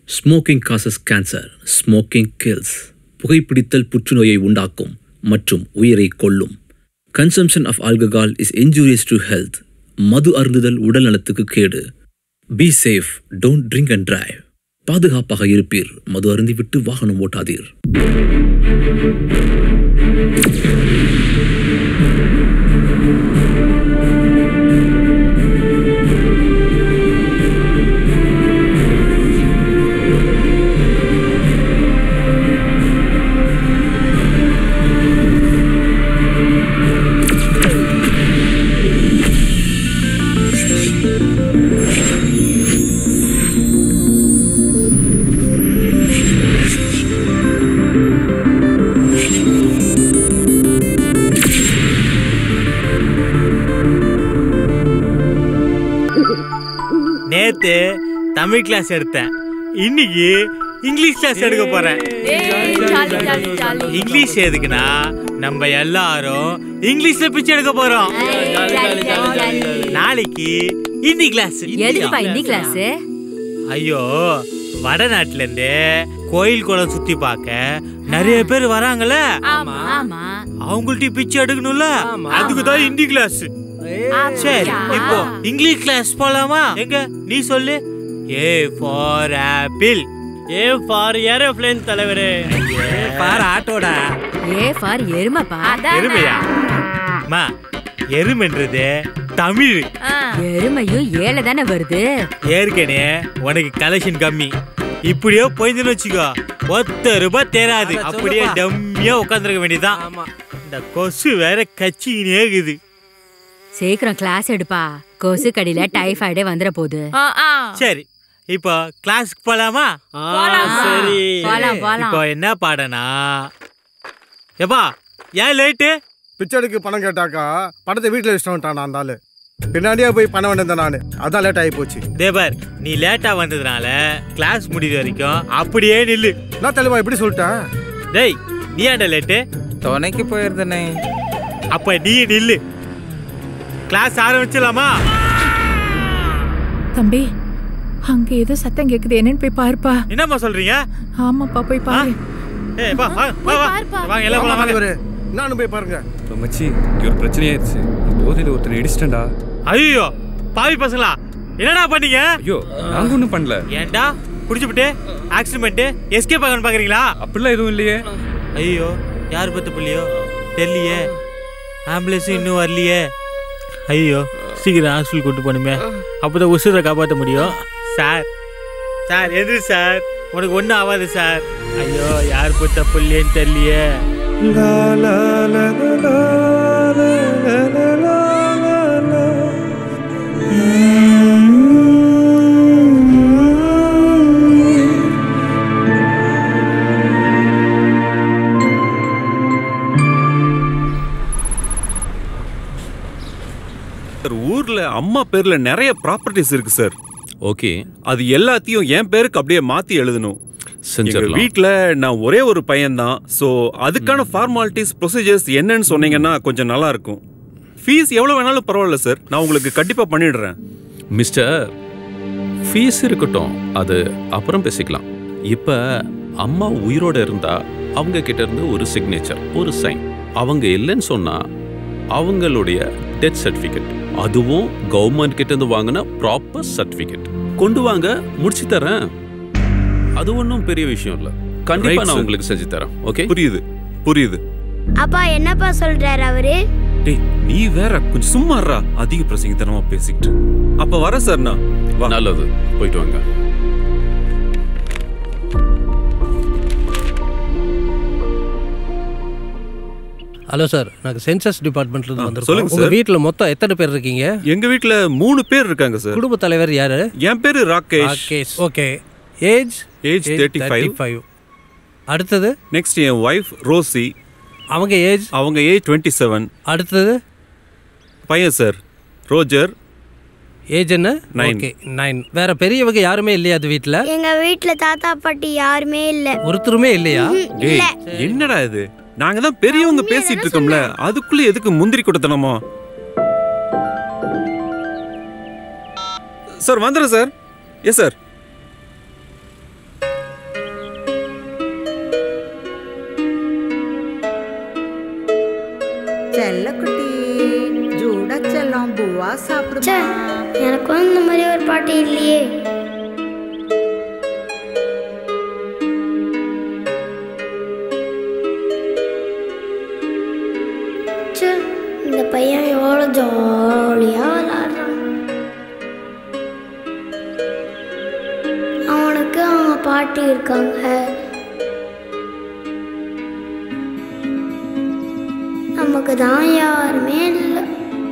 Smoking causes cancer smoking kills புகைப்பிடித்தல் புற்றுநோயை உண்டாக்கும் மற்றும் உயிரை கொல்லும் consumption of alcohol is injurious to health மது அருந்துதல் உடல் நலத்துக்கு கேடு be safe don't drink and drive பாதுகாப்பாக இருப்பீர் மது அருந்திவிட்டு வாகனம் ஓட்டாதீர் நேத்து தமிழ் கிளாஸ் எடுத்தேன் இன்னைக்கு இங்கிலீஷ் கிளாஸ் எடுக்க போறேன் இங்கிலீஷ் எதுக்குன்னா நம்ம எல்லாரும் இங்கிலீஷ்ல பிச்சை எடுக்க போறோம் நாளைக்கு ஹிந்தி கிளாஸ் எதுக்குப்பா ஹிந்தி கிளாஸ் ஐயோ வடநாட்டுல இருந்து கோயில் குளம் சுத்தி பார்க்க நிறைய பேர் வராங்கல்ல ஆமா அவங்கள்ட்ட பிச்சை எடுக்கணும்ல அதுக்கு தான் ஹிந்தி கிளாஸ் சரி இப்போ இங்கிலீஷ் கிளாஸ் போலாமா எங்க நீ சொல்லு A for apple A for aeroplane தலைவரே ஃபார் ஆட்டோடா ஏ ஃபார் எருமைப்பா எருமையா மா எருமைன்றது தமிழ் எருமையும் ஏழை தானே வருது ஏற்கனவே உனக்கு கலெக்ஷன் கம்மி இப்படியே போயிருந்துன்னு வச்சுக்கோ ஒத்த ரூபாய் தேராது அப்படியே டம்மியா உட்காந்துருக்க வேண்டியதுதான் இந்த கொசு வேற கச்சிக்கினே இருக்குது சீக்கிரம் கிளாஸ் எடுப்பா கொசு கடியில டைஃபாய்டே வந்துட போகுது சரி இப்போ கிளாஸ்க்கு போலாமா சரி போலாம் இப்போ போலாம் என்ன பாடனா எப்பா ஏன் லேட்டு பிச்சைக்கு பணம் கேட்டாக்கா பணத்தை வீட்டில் வச்சுட்டு வந்துட்டான் அந்த ஆளு பின்னாடியே போய் பணம் வேண்டியது நான் அதான் லேட் ஆகி போச்சு தேவர் நீ லேட்டா வந்ததுனால கிளாஸ் முடியுற வரைக்கும் அப்படியே நில்லு நான் தெளிவா இப்படி சொல்லிட்டேன் டேய் நீ ஏன்டா லேட்டு துணைக்கு போயிருந்தனே அப்ப நீ நில்லு கிளாஸ் ஆரம்பிச்சிடலாமா தம்பி அங்க ஏதோ சத்தம் கேக்குது என்னன்னு போய் பாருப்பா என்னம்மா சொல்றீங்க ஆமாப்பா போய் பாரு ஏய் வா வா வா வா வாங்க எல்லாம் போலாம் வாங்க தலைவரு நானும் போய் பாருங்க மச்சி இங்க ஒரு பிரச்சனையாயிருச்சு போதையில ஒருத்தனை இடிச்சிட்டேன்டா ஐயோ பாவி பசங்களா என்னடா பண்ணீங்க ஐயோ நாங்க ஒண்ணும் பண்ணல ஏன்டா குடிச்சுப்புட்டு ஆக்சிடென்ட் எஸ்கேப் ஆகணும்னு பாக்குறீங்களா அப்படிலாம் எதுவும் இல்லையே ஐயோ யார் பத்து புள்ளியோ தெரியலையே ஆம்புலன்ஸும் இன்னும் வரலையே ஐயோ சீக்கிரம் ஹாஸ்பிட்டல் கூட்டு போகணுமே அப்போதான் உசுரை காப்பாற்ற முடியும் சார் சார் எது சார் உனக்கு ஒன்றும் ஆகாது சார் ஐயோ யார் பத்த புள்ளியன்னு தெரியலையே சார் ஊர்ல அம்மா பேர்ல நிறைய ப்ராப்பர்ட்டிஸ் இருக்கு சார் ஓகே அது எல்லாத்தையும் என் பேருக்கு அப்படியே மாத்தி எழுதணும் எங்க செஞ்சிடலாம் வீட்ல நான் ஒரே ஒரு பையன்தான் ஸோ அதுக்கான ஃபார்மாலிட்டிஸ் ப்ரொசீஜர்ஸ் என்னன்னு சொன்னீங்கன்னா கொஞ்சம் நல்லா இருக்கும் ஃபீஸ் எவ்வளவு வேணாலும் பரவாயில்ல சார் நான் உங்களுக்கு கண்டிப்பா பண்ணிடுறேன் மிஸ்டர் ஃபீஸ் இருக்கட்டும் அது அப்புறம் பேசிக்கலாம் இப்போ அம்மா உயிரோட இருந்தா அவங்க கிட்ட இருந்து ஒரு சிக்னேச்சர் ஒரு சைன் அவங்க இல்லைன்னு சொன்னா அவங்களுடைய டெத் சர்டிஃபிகேட் அதுவும் கவர்மெண்ட் கிட்ட இருந்து வாங்கின ப்ராப்பர் சர்டிஃபிகேட் கொண்டு வாங்க முடிச்சு தரேன் அது ஒன்றும் பெரிய விஷயம் இல்லை கண்டிப்பா Right, நான் sir. உங்களுக்கு செஞ்சு தரேன் ஓகே புரியுது புரியுது அப்பா என்னப்பா சொல்றாரு அவரு டேய் நீ வேற கொஞ்சம் சும்மா இருடா. அதிக பிரசங்கித்தனமா பேசிக்கிட்டு அப்ப வர சார் நான் வா நல்லது போயிட்டு வாங்க ஹலோ சார் நாங்கள் சென்சஸ் டிபார்ட்மெண்ட்ல இருந்து வந்திருக்கோம் சொல்லுங்க உங்க சார். வீட்ல மொத்தம் எத்தனை பேர் இருக்கீங்க எங்க வீட்ல மூணு பேர் இருக்காங்க சார் குடும்ப தலைவர் யாரு என் பேரு Rakesh Rakesh okay age age thirty five five அடுத்தது நெக்ஸ்ட் என் ஒய்ஃப் ரோசி அவங்க ஏஜ் அவங்க ஏஜ் டுவெண்ட்டி செவன் அடுத்தது பையன் சார் ரோஜர் ஏஜ் என்ன Nine. ஓகே நைன் வேற பெரியவங்க யாருமே இல்லையா அது வீட்ல எங்க வீட்ல தாத்தா பாட்டி யாருமே இல்ல ஒருத்தருமே இல்லையா டேய் என்னடா இது நாங்க தான் பெரியவங்க பேசிட்டு இருக்கோம்ல அதுக்குள்ள எதுக்கு முந்திரி கொடுத்தனமோ சார் வந்துடுறேன் சார் எஸ் சார் ச்சே, எனக்கும் இந்த மாதிரி ஒரு பாட்டி இல்லையே ச்சே, இந்த பையன் எவ்வளோ ஜாலியாக விளாடுறான் அவனுக்கு அவங்க பாட்டி இருக்காங்க நமக்கு தான் யாருமே இல்லை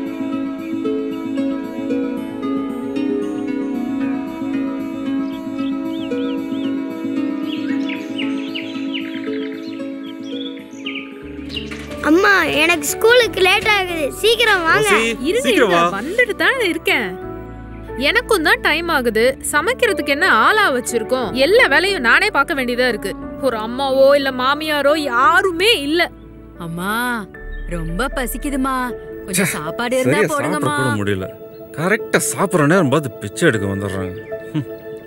அம்மா எனக்கு ஸ்கூலுக்கு லேட் ஆகுது சீக்கிரம் வாங்க இருங்க இருங்க வந்துட்டு தான் இருக்கேன் எனக்கும் தான் டைம் ஆகுது சமைக்கிறதுக்கு என்ன ஆளா வச்சிருக்கோம் எல்லா வேலையும் நானே பார்க்க வேண்டியதா இருக்கு ஒரு அம்மாவோ இல்ல மாமியாரோ யாருமே இல்ல அம்மா ரொம்ப பசிக்குதுமா கொஞ்சம் சாப்பாடு இருந்தா சரியா சாப்பிட போடுங்கம்மா கூட முடியல கரெக்டா சாப்பிட்ற நேரம் பார்த்து பிச்சை எடுக்க வந்துடுறாங்க ஹம்.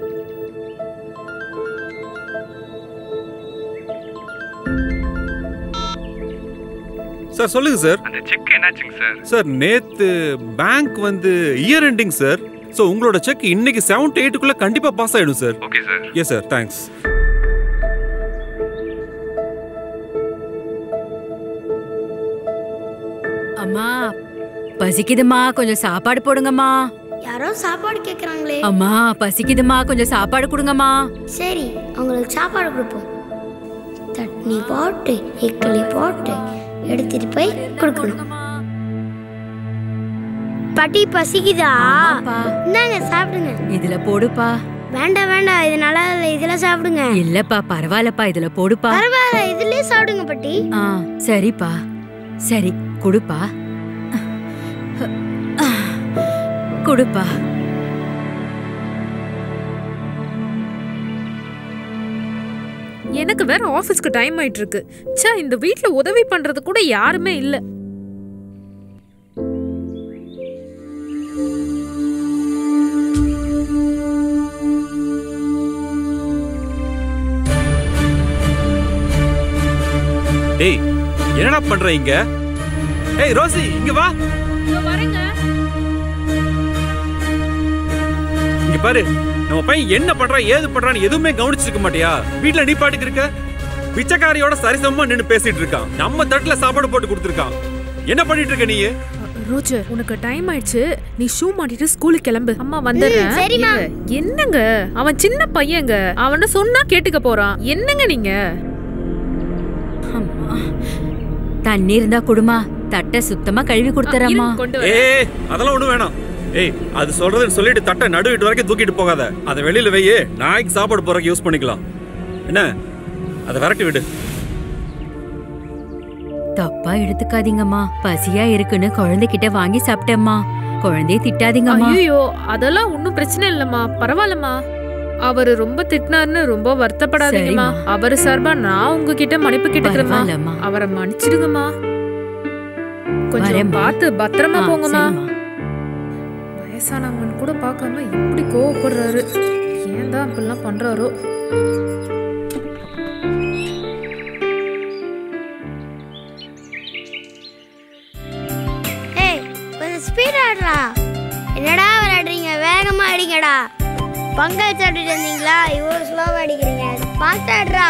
சார் சொல்லுங்க சார் அந்த செக் என்னாச்சுங்க சார் சார் நேத்து பேங்க் வந்து இயர் எண்டிங் சார் ஸோ உங்களோட செக் இன்னைக்கு செவன் டு எயிட்டுக்குள்ள கண்டிப்பா பாஸ் ஆயிடும் sir okay sir yes sir thanks அம்மா பசிக்குதுமா கொஞ்சம் சாப்பாடு போடுங்கம்மா யாரோ சாப்பாடு கேட்குறாங்களே அம்மா பசிக்குதுமா கொஞ்சம் சாப்பாடு கொடுங்கம்மா சரி அவங்களுக்கு சாப்பாடு கொடுப்போம் சட்னி போட்டு இட்லி போட்டு எடுத்துட்டு போய் கொடுக்கணும் பாட்டி பசிக்குதா இந்தாங்க சாப்பிடுங்க இதுல போடுப்பா வேண்டாம் வேண்டாம் இது நல்லா இல்லை இதுல சாப்பிடுங்க இல்லப்பா பரவாயில்லப்பா இதுல போடுப்பா பரவாயில்ல இதுலயே சாப்பிடுங்க பாட்டி ஆ சரிப்பா சரி குடுப்பா குடுப்பா எனக்கு வேற ஆபீஸ்க்கு டைம் ஆயிட்டு இருக்கு ச்சே இந்த வீட்ல உதவி பண்றது கூட யாருமே இல்ல டேய் என்னடா பண்ற இங்க ஏய் ரோசி இங்க வா வரேங்க இங்க பாரு நம்ம பையன் என்ன பண்றான் ஏது பண்றான்னு எதுவுமே கவனிச்சிருக்க மாட்டியா வீட்ல நீ பாட்டுக்கு இருக்க பிச்சைக்காரியோட சரிசமமா நின்னு பேசிட்டு இருக்கான் நம்ம தட்டுல சாப்பாடு போட்டு கொடுத்துருக்கான் என்ன பண்ணிட்டு இருக்க நீ ரோஜர் உனக்கு டைம் ஆயிடுச்சு நீ ஷூ மாட்டிட்டு ஸ்கூலுக்கு கிளம்பு அம்மா வந்துடுறேன் ம், சரிம்மா. இருங்க. என்னங்க அவன் சின்ன பையங்க அவன சொன்னா கேட்டுக்க போறான் என்னங்க நீங்க அம்மா தண்ணி இருந்தா குடுமா தட்டை சுத்தமா கழுவி கொடுத்துறம்மா கொண்டு ஏய் அதெல்லாம் ஒண்ணும் வேணாம் ஏய் அது சொல்றதுன்னு சொல்லிட்டு தட்டை நடு வீட்டு வரைக்கும் தூக்கிட்டு போகாத அதை வெளியில வையே நாய்க்கு சாப்பாடு போறதுக்கு யூஸ் பண்ணிக்கலாம் என்ன அதை விரட்டி விடு தப்பா எடுத்துக்காதீங்கம்மா பசியா இருக்குன்னு குழந்தைகிட்ட வாங்கி சாப்பிட்டேம்மா குழந்தைய திட்டாதீங்கம்மா ஐயோ அதெல்லாம் ஒன்றும் பிரச்சனை இல்லம்மா பரவாயில்லம்மா அவரு ரொம்ப திட்டினாருன்னு ரொம்ப வருத்தப்படாதீங்கம்மா சரிம்மா. அவரு சார்பா நான் உங்ககிட்ட மன்னிப்பு கேட்டுக்கிறேம்மா பரவாயில்லம்மா. அவரை மன்னிச்சிடுங்கம்மா கொஞ்சம் வரேம்மா. பார்த்து பத்திரமா ஆ, போங்கம்மா சரிம்மா. வயசானவங்கன்னு கூட பார்க்காம இப்படி கோவப்படுறாரு ஏன் தான் இப்படிலாம் பண்றாரோ ஏய் கொஞ்சம் ஸ்பீடா ஆடுறா என்னடா விளையாடுறீங்க வேகமா அடிங்கடா பங்காய் சாப்பிட்டுட்டு இருந்தீங்களா இவ்வளோ ஸ்லோவா அடிக்கிறீங்க பார்த்து ஆடுறா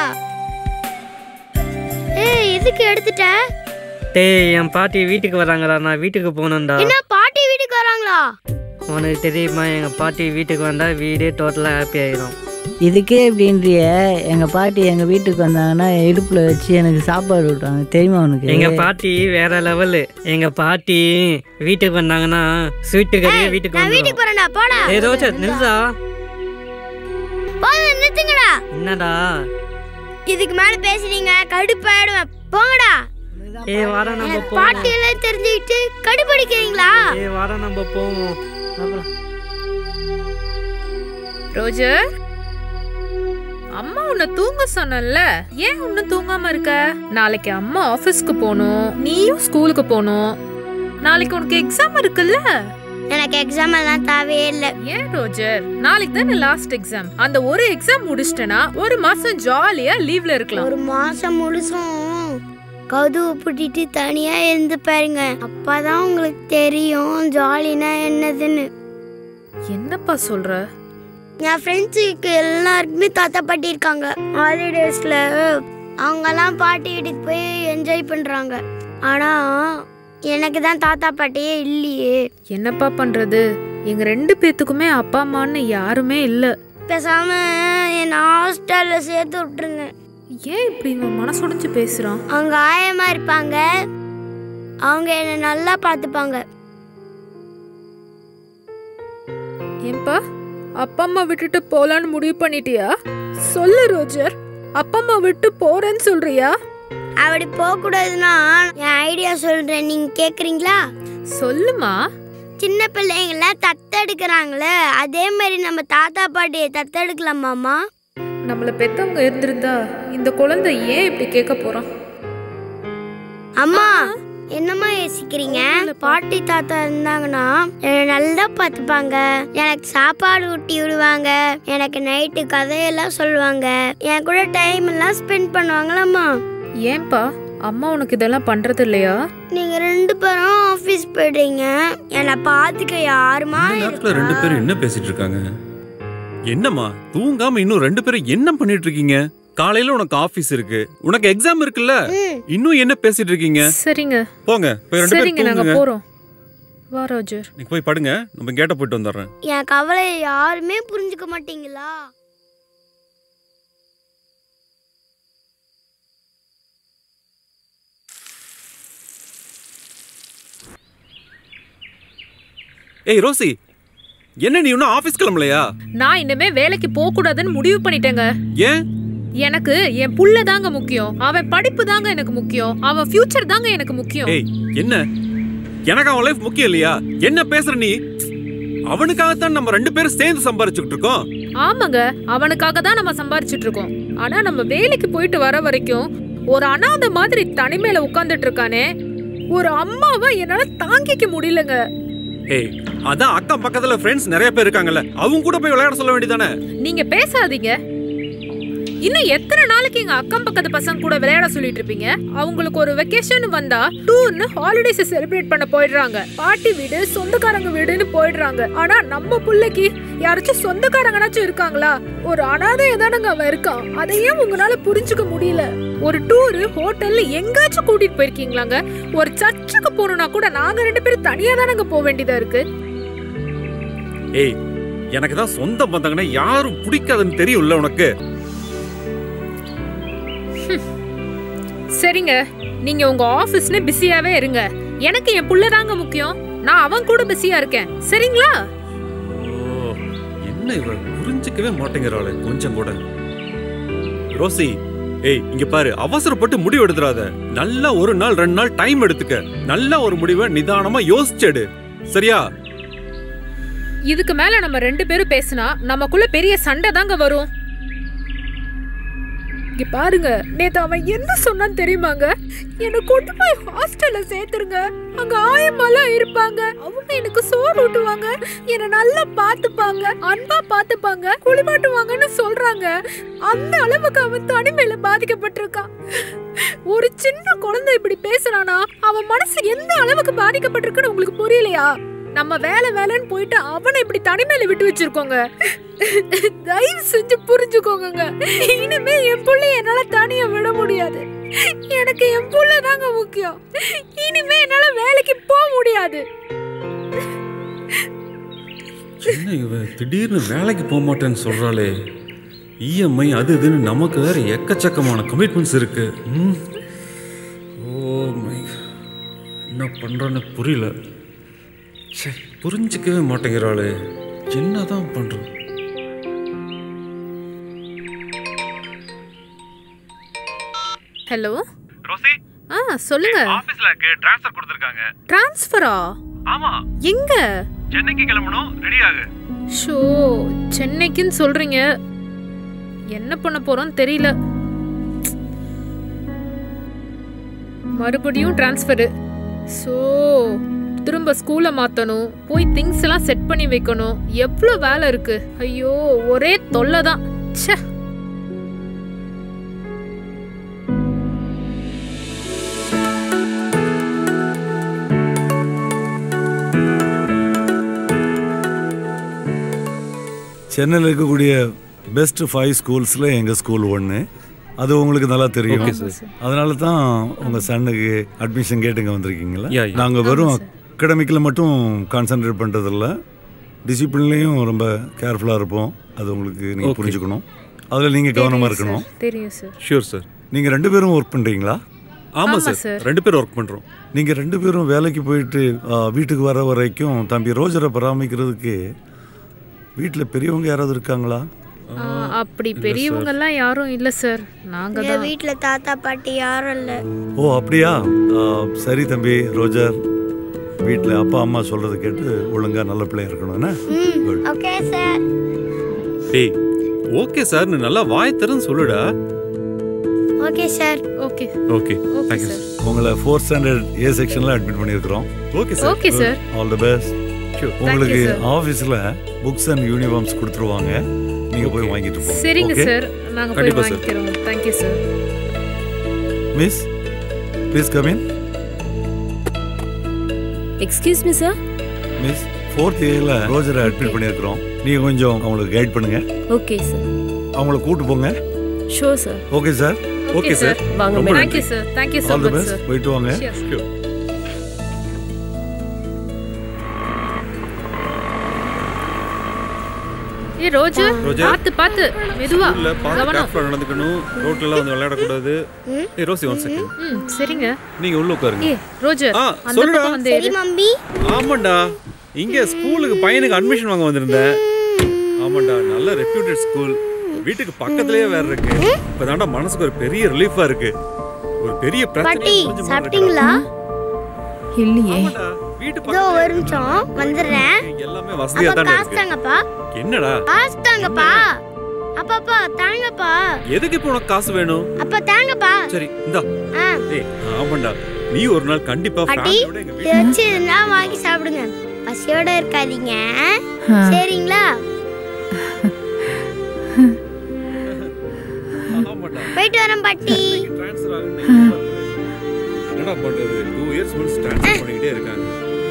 ஏய் எதுக்கு எடுத்துட்ட டேய் என் பாட்டி வீட்டுக்கு வராங்கடா நான் வீட்டுக்கு போகணும்டா என்ன பாட்டி வீட்டுக்கு வராங்களா உனக்கு தெரியுமா எங்கள் பாட்டி வீட்டுக்கு வந்தால் வீடே டோட்டலாக ஹாப்பி ஆயிடும் இதுக்கே இப்படின்றிய எங்கள் பாட்டி எங்கள் வீட்டுக்கு வந்தாங்கன்னா இடுப்பில் வச்சு எனக்கு சாப்பாடு விட்டாங்க தெரியுமா உனக்கு எங்கள் பாட்டி வேற லெவலு எங்கள் பாட்டி வீட்டுக்கு வந்தாங்கன்னா ஸ்வீட்டு கறியே வீட்டுக்கு நான் வீட்டுக்கு வந்துடும் போறேன்டா போடா ஏ ரோஜா நில்லுடா போதும் நிறுத்துங்கடா என்னடா இதுக்கு மேல பேசுறீங்க கடுப்பாயிடுவேன் போங்கடா ஏ வாடா நம்ம எனக்கு போவோம் பாட்டி எல்லாம் தெரிஞ்சுக்கிட்டு கடுப்படிக்கிறீங்களா ஏ வாடா நம்ம போவோம் வாடா. ரோஜர் அம்மா உன்னை தூங்க சொன்னல ஏன் இன்னும் தூங்காம இருக்க நாளைக்கு அம்மா ஆபீஸ்க்கு போகணும் நீயும் ஸ்கூலுக்கு போகணும் நாளைக்கு உனக்கு எக்ஸாம் இருக்குல்ல எனக்கு எக்ஸாம் எல்லாம் தேவையே இல்லை ஏன் ரோஜர் நாளைக்கு தானே லாஸ்ட் எக்ஸாம் அந்த ஒரு எக்ஸாம் முடிச்சிட்டனா ஒரு மாசம் ஜாலியா லீவ்ல இருக்கலாம் ஒரு மாசம் முழுசும் கதவு பூட்டிட்டு தனியா இருந்து பாருங்க அப்பதான் உங்களுக்கு தெரியும் ஜாலினா என்னதுன்னு என்னப்பா சொல்ற என் ஃப்ரெண்ட்ஸுக்கு எல்லாருக்குமே தாத்தா பாட்டி இருக்காங்க ஹாலிடேஸ்ல அவங்கெல்லாம் பாட்டி வீட்டுக்கு போய் என்ஜாய் பண்றாங்க ஆனா எனக்கு தான் தாத்தா பாட்டியே இல்லையே என்னப்பா பண்றது எங்க ரெண்டு பேத்துக்குமே அப்பா அம்மான்னு யாருமே இல்ல பேசாம என்ன ஹாஸ்டல்ல சேர்த்து விட்டுருங்க ஏன் இப்படி இவன் மனசுடைஞ்சு பேசுறான் அவங்க ஆயமா இருப்பாங்க அவங்க என்ன நல்லா பார்த்துப்பாங்க ஏன்பா அப்பா அம்மா விட்டுட்டு போலான்னு முடிவு பண்ணிட்டியா சொல்லு ரோஜர் அப்பா அம்மா விட்டு போறேன்னு சொல்றியா அப்படி போக கூடாதுன்னா என் ஐடியா சொல்றேன் நீங்க கேக்குறீங்களா சொல்லுமா சின்ன பிள்ளைங்கள தத்தெடுக்கிறாங்களே அதே மாதிரி நம்ம தாத்தா பாட்டியை தத்தெடுக்கலாமாமா நம்மள பெத்தவங்க இருந்திருந்தா இந்த குழந்தை ஏன் இப்படி கேட்க போறான் அம்மா என்னம்மா யோசிக்கிறீங்க பாட்டி தாத்தா இருந்தாங்கன்னா என்னை நல்லா பார்த்துப்பாங்க எனக்கு சாப்பாடு ஊட்டி விடுவாங்க எனக்கு நைட்டு கதையெல்லாம் சொல்லுவாங்க என் கூட டைம் எல்லாம் ஸ்பெண்ட் பண்ணுவாங்களாம்மா ஏன்பா அம்மா உனக்கு இதெல்லாம் பண்றது இல்லையா நீங்க ரெண்டு பேரும் ஆபீஸ் போயிடுறீங்க என்னை பார்த்துக்க யாருமா இந்த நேரத்துல ரெண்டு பேரும் என்ன பேசிட்டு இருக்காங்க என்னம்மா தூங்காம இன்னும் ரெண்டு பேரும் என்ன பண்ணிட்டு இருக்கீங்க காலையில உனக்கு ஆபீஸ் இருக்கு உனக்கு எக்ஸாம் இருக்குல்ல இன்னும் என்ன பேசிட்டு இருக்கீங்க சரிங்க போங்க போய் ரெண்டு சரிங்க பேரும் நாங்க தூங்குங்க போறோம் வா ரோஜர் நீங்க போய் படுங்க நம்ம கேட்ட போயிட்டு வந்துடுறேன் என் கவலையை யாருமே புரிஞ்சுக்க மாட்டீங்களா ஏய் ரோசி என்ன நீ இன்னும் ஆபீஸ் கிளம்பலையா நான் இனிமே வேலைக்கு போக கூடாதுன்னு முடிவு பண்ணிட்டேங்க ஏன் எனக்கு என் புள்ள தாங்க முக்கியம் அவன் படிப்பு தாங்க எனக்கு முக்கியம் அவன் ஃபியூச்சர் தாங்க எனக்கு முக்கியம் ஏய் என்ன எனக்கு அவன் லைஃப் முக்கியம் இல்லையா என்ன பேசுற நீ அவனுக்காகத்தான் நம்ம ரெண்டு பேரும் சேர்ந்து சம்பாரிச்சுக்கிட்டு இருக்கோம் ஆமாங்க அவனுக்காக தான் நம்ம சம்பாரிச்சிட்டு இருக்கோம் ஆனா நம்ம வேலைக்கு போயிட்டு வர வரைக்கும் ஒரு அனாதை மாதிரி தனிமையில உட்கார்ந்துட்டு இருக்கானே ஒரு அம்மாவை என்னால தாங்கிக்க முடியலங்க ஏய் அதான் அக்கம் பக்கத்துல ஃப்ரெண்ட்ஸ் நிறைய பேர் இருக்காங்கல்ல அவங்க கூட போய் விளையாட சொல்ல வேண்டியதானே நீங்க பேசாதீங்க இன்னும் எத்தனை நாளைக்கு எங்க அக்கம் பக்கத்து பசங்க கூட விளையாட சொல்லிட்டு இருப்பீங்க அவங்களுக்கு ஒரு வெக்கேஷன் வந்தா டூர்னு ஹாலிடேஸ் செலிப்ரேட் பண்ண போயிடுறாங்க பாட்டி வீடு சொந்தக்காரங்க வீடுன்னு போயிடுறாங்க ஆனா நம்ம புள்ளைக்கு யாராச்சும் சொந்தக்காரங்கனாச்சும் இருக்காங்களா ஒரு அனாதைய தானங்க அவன் இருக்கான் அதையும் உங்களால புரிஞ்சுக்க முடியல ஒரு டூரு ஹோட்டல்ல எங்காச்சும் கூட்டிட்டு போயிருக்கீங்களாங்க ஒரு சர்ச்சுக்கு போகணும்னா கூட நாங்க ரெண்டு பேரும் தனியா தானங்க போக வேண்டியதா இருக்கு ஏய் எனக்கு தான் சொந்த பந்தங்கன்னா யாரும் பிடிக்காதுன்னு தெரியும்ல உனக்கு சரிங்க நீங்க உங்க ஆபீஸ்ல பிஸியாவே இருங்க எனக்கு என் புள்ள தாங்க முக்கியம் நான் அவன் கூட பிஸியா இருக்கேன் சரிங்களா ஓ, என்ன இவ புரிஞ்சுக்கவே மாட்டேங்கிறாளே கொஞ்சம் கூட ரோசி ஏய் இங்க பாரு அவசரப்பட்டு முடிவு எடுத்துறாத நல்லா ஒரு நாள் ரெண்டு நாள் டைம் எடுத்துக்க நல்ல ஒரு முடிவை நிதானமா யோசிச்செடு சரியா இதுக்கு மேல நம்ம ரெண்டு பேரும் பேசினா நமக்குள்ள பெரிய சண்டை தாங்க வரும் இங்க பாருங்க நேத்து அவன் என்ன சொன்னான்னு தெரியுமாங்க என்ன கொண்டு போய் ஹாஸ்டல்ல சேர்த்துருங்க அங்க ஆயம்மாலாம் இருப்பாங்க அவங்க எனக்கு சோறு ஊட்டுவாங்க என்ன நல்லா பாத்துப்பாங்க அன்பா பாத்துப்பாங்க குளிப்பாட்டுவாங்கன்னு சொல்றாங்க அந்த அளவுக்கு அவன் தனிமையில பாதிக்கப்பட்டிருக்கான் ஒரு சின்ன குழந்தை இப்படி பேசுறானா அவன் மனசு எந்த அளவுக்கு பாதிக்கப்பட்டிருக்குன்னு உங்களுக்கு புரியலையா நம்ம வேலை வேலைன்னு போயிட்டு அவனை இப்படி தனிமையில விட்டு வச்சிருக்கோங்க தயவு செஞ்சு புரிஞ்சுக்கோங்க இனிமே என் புள்ளைய என்னால தனியா விட முடியாது எனக்கு என் புள்ள தாங்க முக்கியம் இனிமே என்னால வேலைக்கு போக முடியாது என்ன இவ திடீர்னு வேலைக்கு போக மாட்டேன்னு சொல்றாளே இஎம்ஐ அது இதுன்னு நமக்கு வேற எக்கச்சக்கமான கமிட்மெண்ட்ஸ் இருக்கு ம். ஓ மை என்ன பண்றேன்னு புரியல ச்சே புரிஞ்சிக்கவே மாட்டேங்கிறாளே என்னதான் பண்றோம் ஹலோ ரோசி ஆ சொல்லுங்க ஆபீஸ்ல ட்ரான்ஸ்ஃபர் கொடுத்துருக்காங்க டிரான்ஸ்ஃபரா ஆமா எங்க சென்னைக்கு கிளம்பணும் ரெடி ஆகு ஷோ சென்னைக்குன்னு சொல்றீங்க என்ன பண்ண போறோம்னு தெரியல மறுபடியும் டிரான்ஸ்ஃபரு ஸோ திரும்ப ஸ்கூலை மாற்றணும் போய் திங்ஸ் எல்லாம் செட் பண்ணி வைக்கணும் எவ்வளோ வேலை இருக்கு ஐயோ ஒரே தொல்லை தான் ச்சே சென்னையில் இருக்கக்கூடிய பெஸ்ட் ஃபைவ் ஸ்கூல்ஸில் எங்கள் ஸ்கூல் ஒன்று அது உங்களுக்கு நல்லா தெரியும் Okay, sir. அதனால தான் உங்கள் சன்னுக்கு அட்மிஷன் கேட்டு இங்கே வந்திருக்கீங்களா Yeah, yeah. நாங்கள் வெறும் அகடமிக்கில் மட்டும் கான்சென்ட்ரேட் பண்ணுறதில்ல டிசிப்ளின்லேயும் ரொம்ப கேர்ஃபுல்லாக இருப்போம் அது உங்களுக்கு நீங்கள் Okay. புரிஞ்சுக்கணும் அதில் நீங்கள் கவனமாக இருக்கணும் தெரியும் சார் ஷூர் சார் நீங்கள் ரெண்டு பேரும் ஒர்க் பண்ணுறீங்களா ஆமா ஆமா, சார் sir. ரெண்டு பேரும் ஒர்க் பண்றோம் நீங்கள் ரெண்டு பேரும் வேலைக்கு போயிட்டு ஆ, வீட்டுக்கு வர வரைக்கும் தம்பி ரோஜரை பராமரிக்கிறதுக்கு வீட்டில் பெரியவங்க யாராவது இருக்காங்களா ஆ, அப்படி பெரியவங்க எல்லாம் யாரும் இல்ல சார் நாங்க எங்க தான் வீட்ல தாத்தா பாட்டி யாரும் இல்ல ஓ அப்படியா ஆ, சரி தம்பி ரோஜர் வீட்டில் அப்பா அம்மா சொல்கிறத கேட்டு ஒழுங்காக நல்ல பிள்ளையா இருக்கணும்னா Good. ஓகே சார் டேய் ஓகே சார் நீ நல்லா வாய் திறந்து சொல்லுடா okay sir okay okay thank you sir உங்களை ஃபோர்த் ஸ்டாண்டர்ட் ஏ செக்ஷனில் அட்மிட் பண்ணியிருக்கிறோம் okay sir okay sir all the best Sure. உங்களுக்கு Thank you, sir. ஆஃபீஸில் புக்ஸ் அண்ட் யூனிஃபார்ம்ஸ் கொடுத்துருவாங்க நீங்கள் போய் வாங்கிட்டு போங்க சரிங்க Okay? சார் நாங்க போய் கண்டிப்பா, sir. வாங்கிக்கிறோம் thank you sir miss please come in excuse me sir miss fourth இயரில் ரோஜரை அட்மிட் பண்ணியிருக்கிறோம் நீங்கள் கொஞ்சம் அவங்களுக்கு கைட் பண்ணுங்கள் ஓகே சார் அவங்கள கூட்டு போங்க sure sir okay sir okay sir வாங்க ரொம்ப madam thank you sir thank you so all the much best sir போயிட்டு வாங்க Sure. ஏ ரோஜா ரோஜா. பாத்து பாத்து மெதுவா இல்ல பார்த்து கவனம் கேர்ஃபுல்லா நடந்துக்கணும் ரோட்ல எல்லாம் வந்து விளையாடக்கூடாது ஏய் ரோசி ஒன் செகண்ட் ம் சரிங்க நீங்க உள்ள உட்காருங்க ஏ ரோஜா ஆ, அந்த சொல்லுடா. பக்கம் வந்து சரி மம்மி ஆமாண்டா இங்க ஸ்கூலுக்கு பையனுக்கு அட்மிஷன் வாங்க வந்திருந்தேன் ஆமாண்டா நல்ல ரெப்யூட்டட் ஸ்கூல் வீட்டுக்கு பக்கத்துலயே வேற இருக்கு இப்பதான்டா மனசுக்கு ஒரு பெரிய ரிலீஃபா இருக்கு ஒரு பெரிய பாட்டி பிரச்சனை சாப்பிட்டீங்களா இல்லையே வீட்டு இதோ ஒரு நிமிஷம் வந்துடுறேன் எல்லாமே வசதியா அப்பா தானே காசு இருக்கு தாங்கப்பா என்னடா காசு தாங்கப்பா அப்பாப்பா தாங்கப்பா எதுக்கு இப்போ உனக்கு காசு வேணும் அப்பா தாங்கப்பா சரி இந்தா ஆ ஏய் ஆமாண்டா நீ ஒரு நாள் கண்டிப்பா பாட்டி ஃபேமிலியோட எங்க இதை வச்சு இருந்தா வாங்கி சாப்பிடுங்க பசியோட இருக்காதீங்க சரிங்களா ஆமாண்டா போயிட்டு வரேன் பாட்டி ட்ரான்ஸ்ஃபர் ஆகுன்னு என்னடா பண்றது டூ இயர்ஸ் ஒன்ஸ் ட்ரான்ஸ்ஃபர் பண்ணிக்கிட்டே இருக்காங்க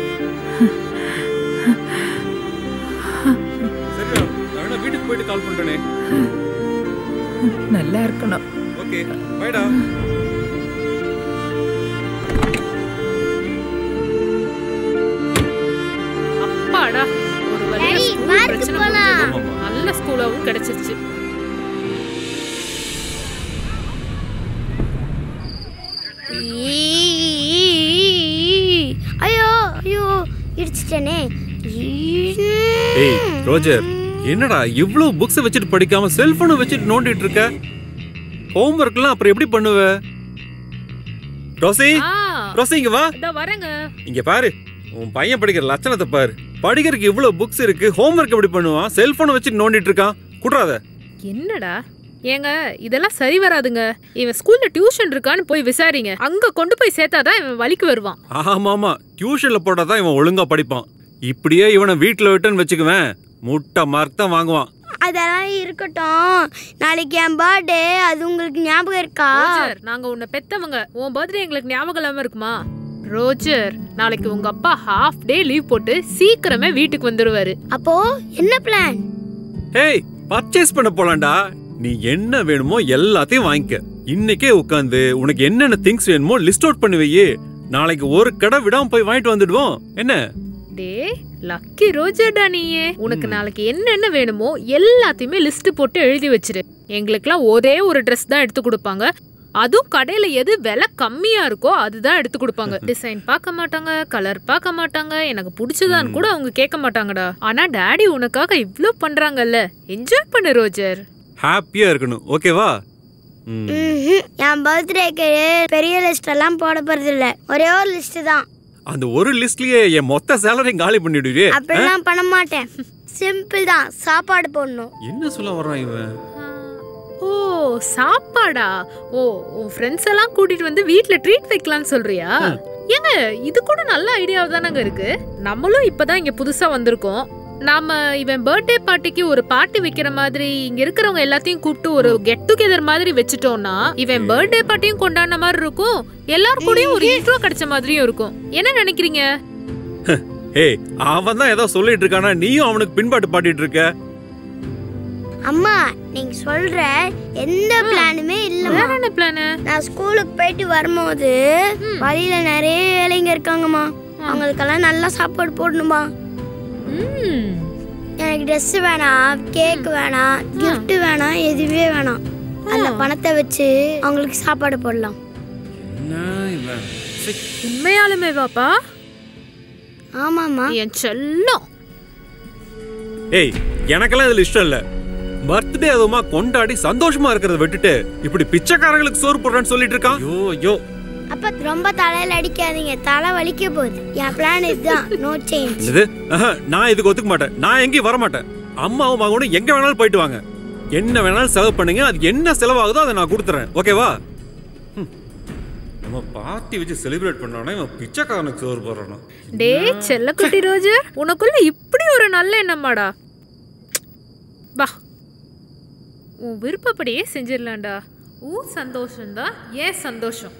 சரிடா நான் வேணா வீட்டுக்கு போயிட்டு கால் பண்றேனே நல்லா இருக்கணும் ஓகே பைடா அப்பாடா ஒரு வழியா Daddy, ஸ்கூல் பார்க்கு பிரச்சனை போலாம். முடிஞ்சது. நல்ல ஸ்கூலாவும் கிடைச்சிருச்சு ஈ, ஐயோ ஐயோ இடிச்சிட்டேனே ஏய் ரோஜர் என்னடா இவ்ளோ புக்ஸ் வச்சுட்டு படிக்காம செல்போனை வச்சுட்டு நோண்டிட்டு இருக்க ஹோம்ஒர்க்லாம் அப்புறம் எப்படி பண்ணுவ ரோசி ஆ ரோசி இங்க வா இதோ வரேங்க இங்க பாரு உன் பையன் படிக்கிற லட்சணத்தை பாரு படிக்கிறதுக்கு இவ்வளவு புக்ஸ் இருக்கு ஹோம்ஒர்க் எப்படி பண்ணுவான் செல்போனை வச்சுட்டு நோண்டிட்டு இருக்கான் குடுறாத என்னடா ஏங்க இதெல்லாம் சரி வராதுங்க இவன் ஸ்கூல்ல டியூஷன் இருக்கான்னு போய் விசாரிங்க அங்க கொண்டு போய் சேர்த்தாதான் இவன் வழிக்கு வருவான் ஆமா ஆமா டியூஷன்ல போட்டாதான் இவன் ஒழுங்கா படிப்பான் இப்படியே இவனை வீட்டுல விட்டுன்னு வச்சுக்குவேன் முட்டை மார்க் தான் வாங்குவான் அதெல்லாம் இருக்கட்டும் நாளைக்கு என் பர்த்டே அது உங்களுக்கு ஞாபகம் இருக்கா ரோஜர் நாங்க உன்னை பெத்தவங்க உன் பர்த்டே எங்களுக்கு ஞாபகம் இல்லாம இருக்குமா ரோஜர் நாளைக்கு உங்க அப்பா ஹாஃப் டே லீவ் போட்டு சீக்கிரமே வீட்டுக்கு வந்துருவாரு அப்போ என்ன பிளான் ஏய் பர்ச்சேஸ் பண்ண போலாம்டா நீ என்ன வேணுமோ எல்லாத்தையும் வாங்கிக்க இன்னைக்கே உட்காந்து உனக்கு என்னென்ன திங்ஸ் வேணுமோ லிஸ்ட் அவுட் பண்ணி வையே நாளைக்கு ஒரு கடை விடாம போய் வாங்கிட்டு வந்துடுவோம் என்ன டே லக்கி ரோஜர்டா நீயே உனக்கு நாளைக்கு என்னென்ன வேணுமோ எல்லாத்தையுமே லிஸ்ட் போட்டு எழுதி வச்சிரு எங்களுக்குலாம் ஒரே ஒரு ட்ரெஸ் தான் எடுத்து கொடுப்பாங்க அதுவும் கடையில எது விலை கம்மியா இருக்கோ அதுதான் எடுத்து கொடுப்பாங்க டிசைன் பார்க்க மாட்டாங்க கலர் பார்க்க மாட்டாங்க எனக்கு பிடிச்சதான்னு கூட அவங்க கேட்க மாட்டாங்கடா ஆனா டாடி உனக்காக இவ்ளோ பண்றாங்கல்ல என்ஜாய் பண்ணு ரோஜர் ஹாப்பியா இருக்கணும் ஓகேவா ம். ம்ஹும். என் பர்த்டேக்கு பெரிய லிஸ்ட் எல்லாம் போட போறது இல்ல ஒரே ஒரு லிஸ்ட் தான் அந்த ஒரு லிஸ்ட்லயே என் மொத்த சேலரி காலி பண்ணிடுவே அப்படிலாம் பண்ண மாட்டேன் சிம்பிள் தான் சாப்பாடு போடணும் என்ன சொல்ல வர்றான் இவன் ஓ சாப்பாடா ஓ உன் ஃப்ரெண்ட்ஸ் எல்லாம் கூட்டிட்டு வந்து வீட்ல ட்ரீட் வைக்கலாம்னு சொல்றியா ஏங்க இது கூட நல்ல ஐடியாவா தானங்க இருக்கு நம்மளும் இப்பதான் இங்க புதுசா வந்திருக்கோம் நாம இவன் பர்த்டே பார்ட்டிக்கு ஒரு பார்ட்டி வைக்கிற மாதிரி இங்க இருக்கிறவங்க எல்லாத்தையும் கூப்பிட்டு ஒரு கெட் டுகெதர் மாதிரி வச்சுட்டோம்னா இவன் பர்த்டே பார்ட்டியும் கொண்டாடின மாதிரி இருக்கும் எல்லாரும் கூடயும் ஒரு இன்ட்ரோ கிடைச்ச மாதிரியும் இருக்கும் என்ன நினைக்கிறீங்க ஏய் அவன் தான் ஏதோ சொல்லிட்டு இருக்கானா நீயும் அவனுக்கு பின்பாட்டு பாட்டிட்டு இருக்க அம்மா நீங்க சொல்ற எந்த பிளானுமே இல்ல வேற என்ன பிளானு நான் ஸ்கூலுக்கு போயிட்டு வரும்போது வழியில நிறைய வேலைங்க இருக்காங்கம்மா அவங்களுக்கெல்லாம் நல்லா சாப்பாடு போடணுமா எனக்கு ட்ரெஸ் வேணாம் கேக் வேணாம் gift வேணாம் எதுவே வேணாம் அந்த பணத்தை வச்சு அவங்களுக்கு சாப்பாடு போடலாம் உண்மையாலுமே வாப்பா ஆமாம்மா என் செல்லம் ஏய் எனக்கெல்லாம் இதுல இஷ்டம் இல்ல பர்த்டே அதுவுமா கொண்டாடி சந்தோஷமா இருக்கிறத விட்டுட்டு இப்படி பிச்சைக்காரங்களுக்கு சோறு போடுறேன்னு சொல்லிட்டு இருக்கான் ஐயோ ஐயோ அப்ப ரொம்ப தலையில அடிக்காதீங்க தலை வலிக்க போகுது என் பிளான் இதுதான் நோ சேஞ்ச் இது நான் இதுக்கு ஒத்துக்க மாட்டேன் நான் எங்கேயும் வர மாட்டேன் அம்மாவும் மகனும் எங்க வேணாலும் போயிட்டு வாங்க என்ன வேணாலும் செலவு பண்ணுங்க அது என்ன செலவாகுதோ அதை நான் கொடுத்துறேன் ஓகேவா ஹம். நம்ம பார்ட்டி வச்சு செலிப்ரேட் பண்ணானே இவன் பிச்சைக்காரனுக்கு சோறு போடுறானோ டே செல்லக்குட்டி ரோஜர் உனக்குள்ள இப்படி ஒரு நல்ல எண்ணமாடா வா உன் விருப்பப்படியே செஞ்சிடலாம்டா உன் சந்தோஷம்தான் ஏன் சந்தோஷம்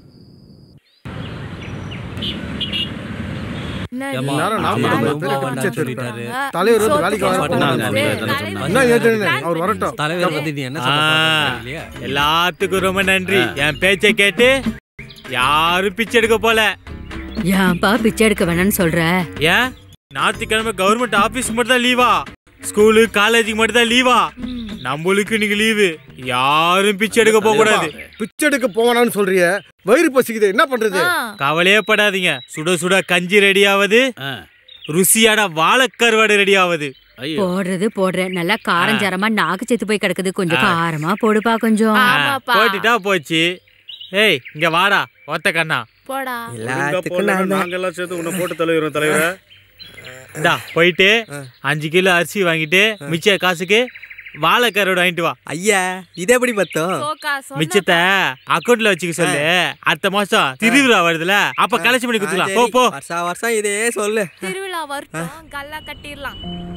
ஏம்மா, நேரம் நாற்பது பேர் பிச்சை எடுத்துருக்காரு. தலைவர் வந்து வேலைக்கு வர போறாரு. என்ன ஏத்துன்னு? அவர் வரட்டும் தலைவர் பத்தி நீ என்ன ஆ, சொல்ல போற இல்லையா? எல்லாத்துக்கும் ரொம்ப நன்றி என் பேச்சை கேட்டு யாரும் பிச்சை எடுக்க போல ஏன்பா பிச்சை எடுக்க வேணாம்னு சொல்ற ஏன் ஞாயிற்றுக்கிழமை கவர்மெண்ட் ஆபீஸ் மட்டும் தான் லீவா ஸ்கூலு காலேஜுக்கு மட்டும் தான் லீவா நம்மளுக்கு இன்னைக்கு லீவு யாரும் பிச்சை எடுக்க போக கூடாது பிச்சை எடுக்க போவானான்னு சொல்றிய வயிறு பசிக்குது என்ன பண்றது கவலையே படாதீங்க சுட சுட கஞ்சி ரெடி ஆகுது ருசியான வாழைக்கருவாடு ரெடி ஆகுது போடுறது போடுற நல்லா காரஞ்சாரமா நாக்கு செத்து போய் கிடக்குது கொஞ்சம் ஆ. காரமா போடுப்பா கொஞ்சம் போட்டுட்டா போச்சு ஏய் இங்க வாடா ஒத்த கண்ணா போடா எல்லாத்துக்கும் நாங்கெல்லாம் சேர்த்து உன்னை போட்டு தலைவரும் தலைவர இந்தா போயிட்டு அஞ்சு கிலோ அரிசி வாங்கிட்டு மிச்ச காசுக்கு வாழைக்கருவாடு வாங்கிட்டு வா ஐயா இது எப்படி பத்தோம் மிச்சத்தை அக்கௌண்ட்ல வச்சுக்க சொல்லு அடுத்த மாசம் திருவிழா வருதுல அப்ப கலெக்ஷன் பண்ணி கொடுத்துக்கலாம் போ போ வருஷா வருஷம் இதே சொல்லு திருவிழா வரட்டும் கல்லா கட்டிடலாம்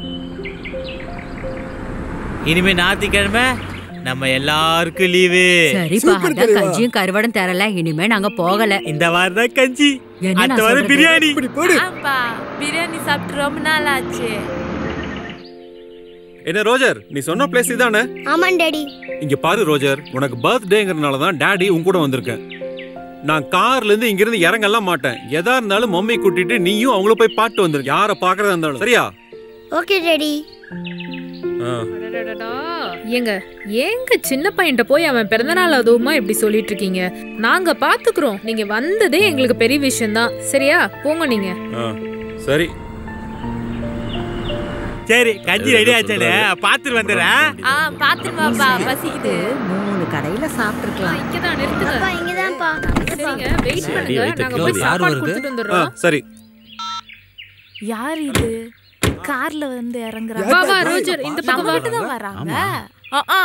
இனிமே ஞாயிற்றுக்கிழமை நம்ம எல்லாருக்கும் லீவு சரிப்பா அதான் கஞ்சியும் கருவாடும் தரல இனிமே நாங்க போகல இந்த வாரம் தான் கஞ்சி என்ன அடுத்த நான் வாரம் சொல்றது? பிரியாணி ஆம்பா பிரியாணி சாப்பிட்டு ரொம்ப நாள் ஆச்சு என்ன ரோஜர் நீ சொன்ன பிளேஸ் இதானே ஆமாம் டாடி இங்க பாரு ரோஜர் உனக்கு பர்த்டேங்கிறதுனால தான் டாடி உன் கூட வந்திருக்கேன் நான் கார்ல இருந்து இங்க இருந்து இறங்கலாம் மாட்டேன் எதா இருந்தாலும் மம்மி கூட்டிட்டு நீயும் அவங்கள போய் பாட்டு வந்துரு யார பாக்குறதா இருந்தாலும் சரியா ஓகே டாடி ஆ. அடடடடா. ஏங்க ஏங்க சின்ன பையன்ட்ட போய் அவன் பிறந்தநாள் அதுவுமா இப்படி சொல்லிட்டு இருக்கீங்க நாங்க பாத்துக்கிறோம் நீங்க வந்ததே எங்களுக்கு பெரிய விஷயம் தான் சரியா போங்க நீங்க ஆ, சரி சரி கஞ்சி ரெடி ஆச்சானே பாத்துட்டு வந்துடுறேன் ஆ பாத்துட்டு வாப்பா பசிக்குது மூணு கடையில சாப்பிட்டுருக்கலாம் இங்கதான் நிறுத்துங்க அப்பா இங்கதான்ப்பா சரிங்க வெயிட் பண்ணுங்க வயித்தை நாங்க போய் கிளம்பு. யார் சாப்பாடு வருது? கொடுத்துட்டு ஆ, வந்துடுறோம் சரி யார் இது கார்ல வந்து இறங்குறாங்க வா, வா, ரோஜர், இந்த பக்கம் நம்ம வா. கிட்ட தான் வராங்க ஆமா. ஆ, ஆ.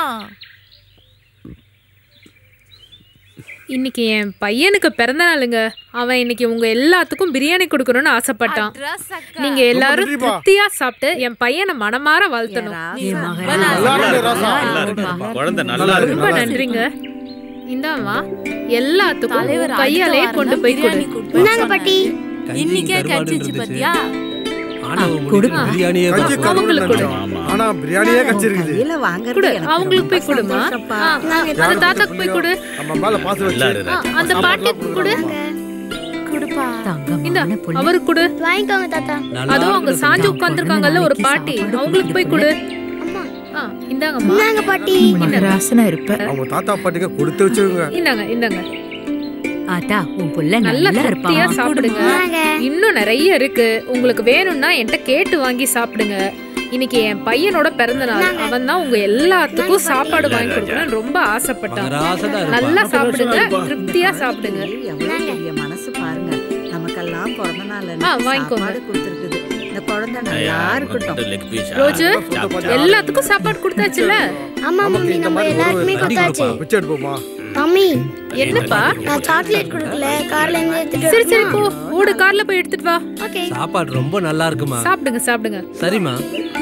இன்னைக்கு என் பையனுக்கு பிறந்த நாளுங்க அவன் இன்னைக்கு உங்க எல்லாத்துக்கும் பிரியாணி கொடுக்கணும்னு ஆசைப்பட்டான் Address அக்கா. நீங்க எல்லாரும் ரொம்ப நன்றிப்பா. திருப்தியா சாப்பிட்டு என் பையனை மனமாற வாழ்த்தணும் குழந்தை ரொம்ப நன்றிங்க இந்தாமா எல்லாத்துக்கும் தலைவர் உன் கையாலே அடுத்த கொண்டு வாரம் போய் கொடு பிரியாணி கொடுப்போம். இந்தாங்க பாட்டி இன்னைக்கே கருவாடு கடிச்சிச்சு இருந்துச்சு. பாத்தியா ஆனா ஒரு கொடுப்பா. முடிக்கு பிரியாணியே கஞ்சி கொடுப்போம். கருவாடு கொடு. நினைச்சோம். ஆனா பிரியாணியே கச்சிருக்குது கையில வாங்குறது கொடு எனக்கு அவங்களுக்கு ரொம்ப போய் கொடுமா சந்தோஷப்பா. ஆ, அந்த தாத்தாக்கு போய் கொடு நம்ம மேல பாத்து வச்சு ஆ, அந்த பாட்டிக்கு கொடு கொடுப்பா இந்த தங்கமான புள்ள அவருக்கு கொடு வாங்கிக்கோங்க தாத்தா நல்லா அதுவும் அங்க இருக்குது. சாஞ்சு உட்கார்ந்துருக்காங்கல்ல ஒரு பாட்டி அவங்களுக்கு போய் கொடு அம்மா ஆ, இந்தாங்கம்மா இந்தாங்க பாட்டி மகராசனா இருப்ப அவங்க தாத்தா பாட்டிக்கு கொடுத்து வச்சுங்க இந்தாங்க இந்தாங்க ஆத்தா உன் புள்ள நல்லா நல்லா திருப்தியா இருப்பான் சாப்பிடுங்க இந்தாங்க இன்னும் நிறைய இருக்கு உங்களுக்கு வேணும்னா என்கிட்ட கேட்டு வாங்கி சாப்பிடுங்க இன்னைக்கு என் பையனோட பிறந்த நாள் அவன் தான் உங்க எல்லாத்துக்கும் சாப்பாடு வாங்கி கொடுக்கணும்னு ரொம்ப ஆசைப்பட்டான் மகராசனா இருப்பா. நல்லா சாப்பிடுங்க திருப்தியா சாப்பிடுங்க எவ்வளவு பெரிய மனசு பாருங்க நமக்கெல்லாம் பிறந்த நாள் ஆ, வாங்கிக்கோங்க. சாப்பாடு கொடுத்துருக்குது இந்த குழந்தை நல்லா இருக்கட்டும் ரோஜு எல்லாத்துக்கும் சாப்பாடு கொடுத்தாச்சுல ஆமா மம்மி நம்ம எல்லாருக்குமே கொடுத்தாச்சு பிச்சை எடுப்போமா மம்மி என்னப்பா நான் சாக்லேட் கொடுக்கல கார்ல இருந்து எடுத்துட்டு சரி சரி வரட்டுமா? போ ஓடு கார்ல போய் எடுத்துட்டு வா ஓகே சாப்பாடு ரொம்ப நல்லா இருக்குமா சாப்பிடுங்க சாப்பிடுங்க சரிம்மா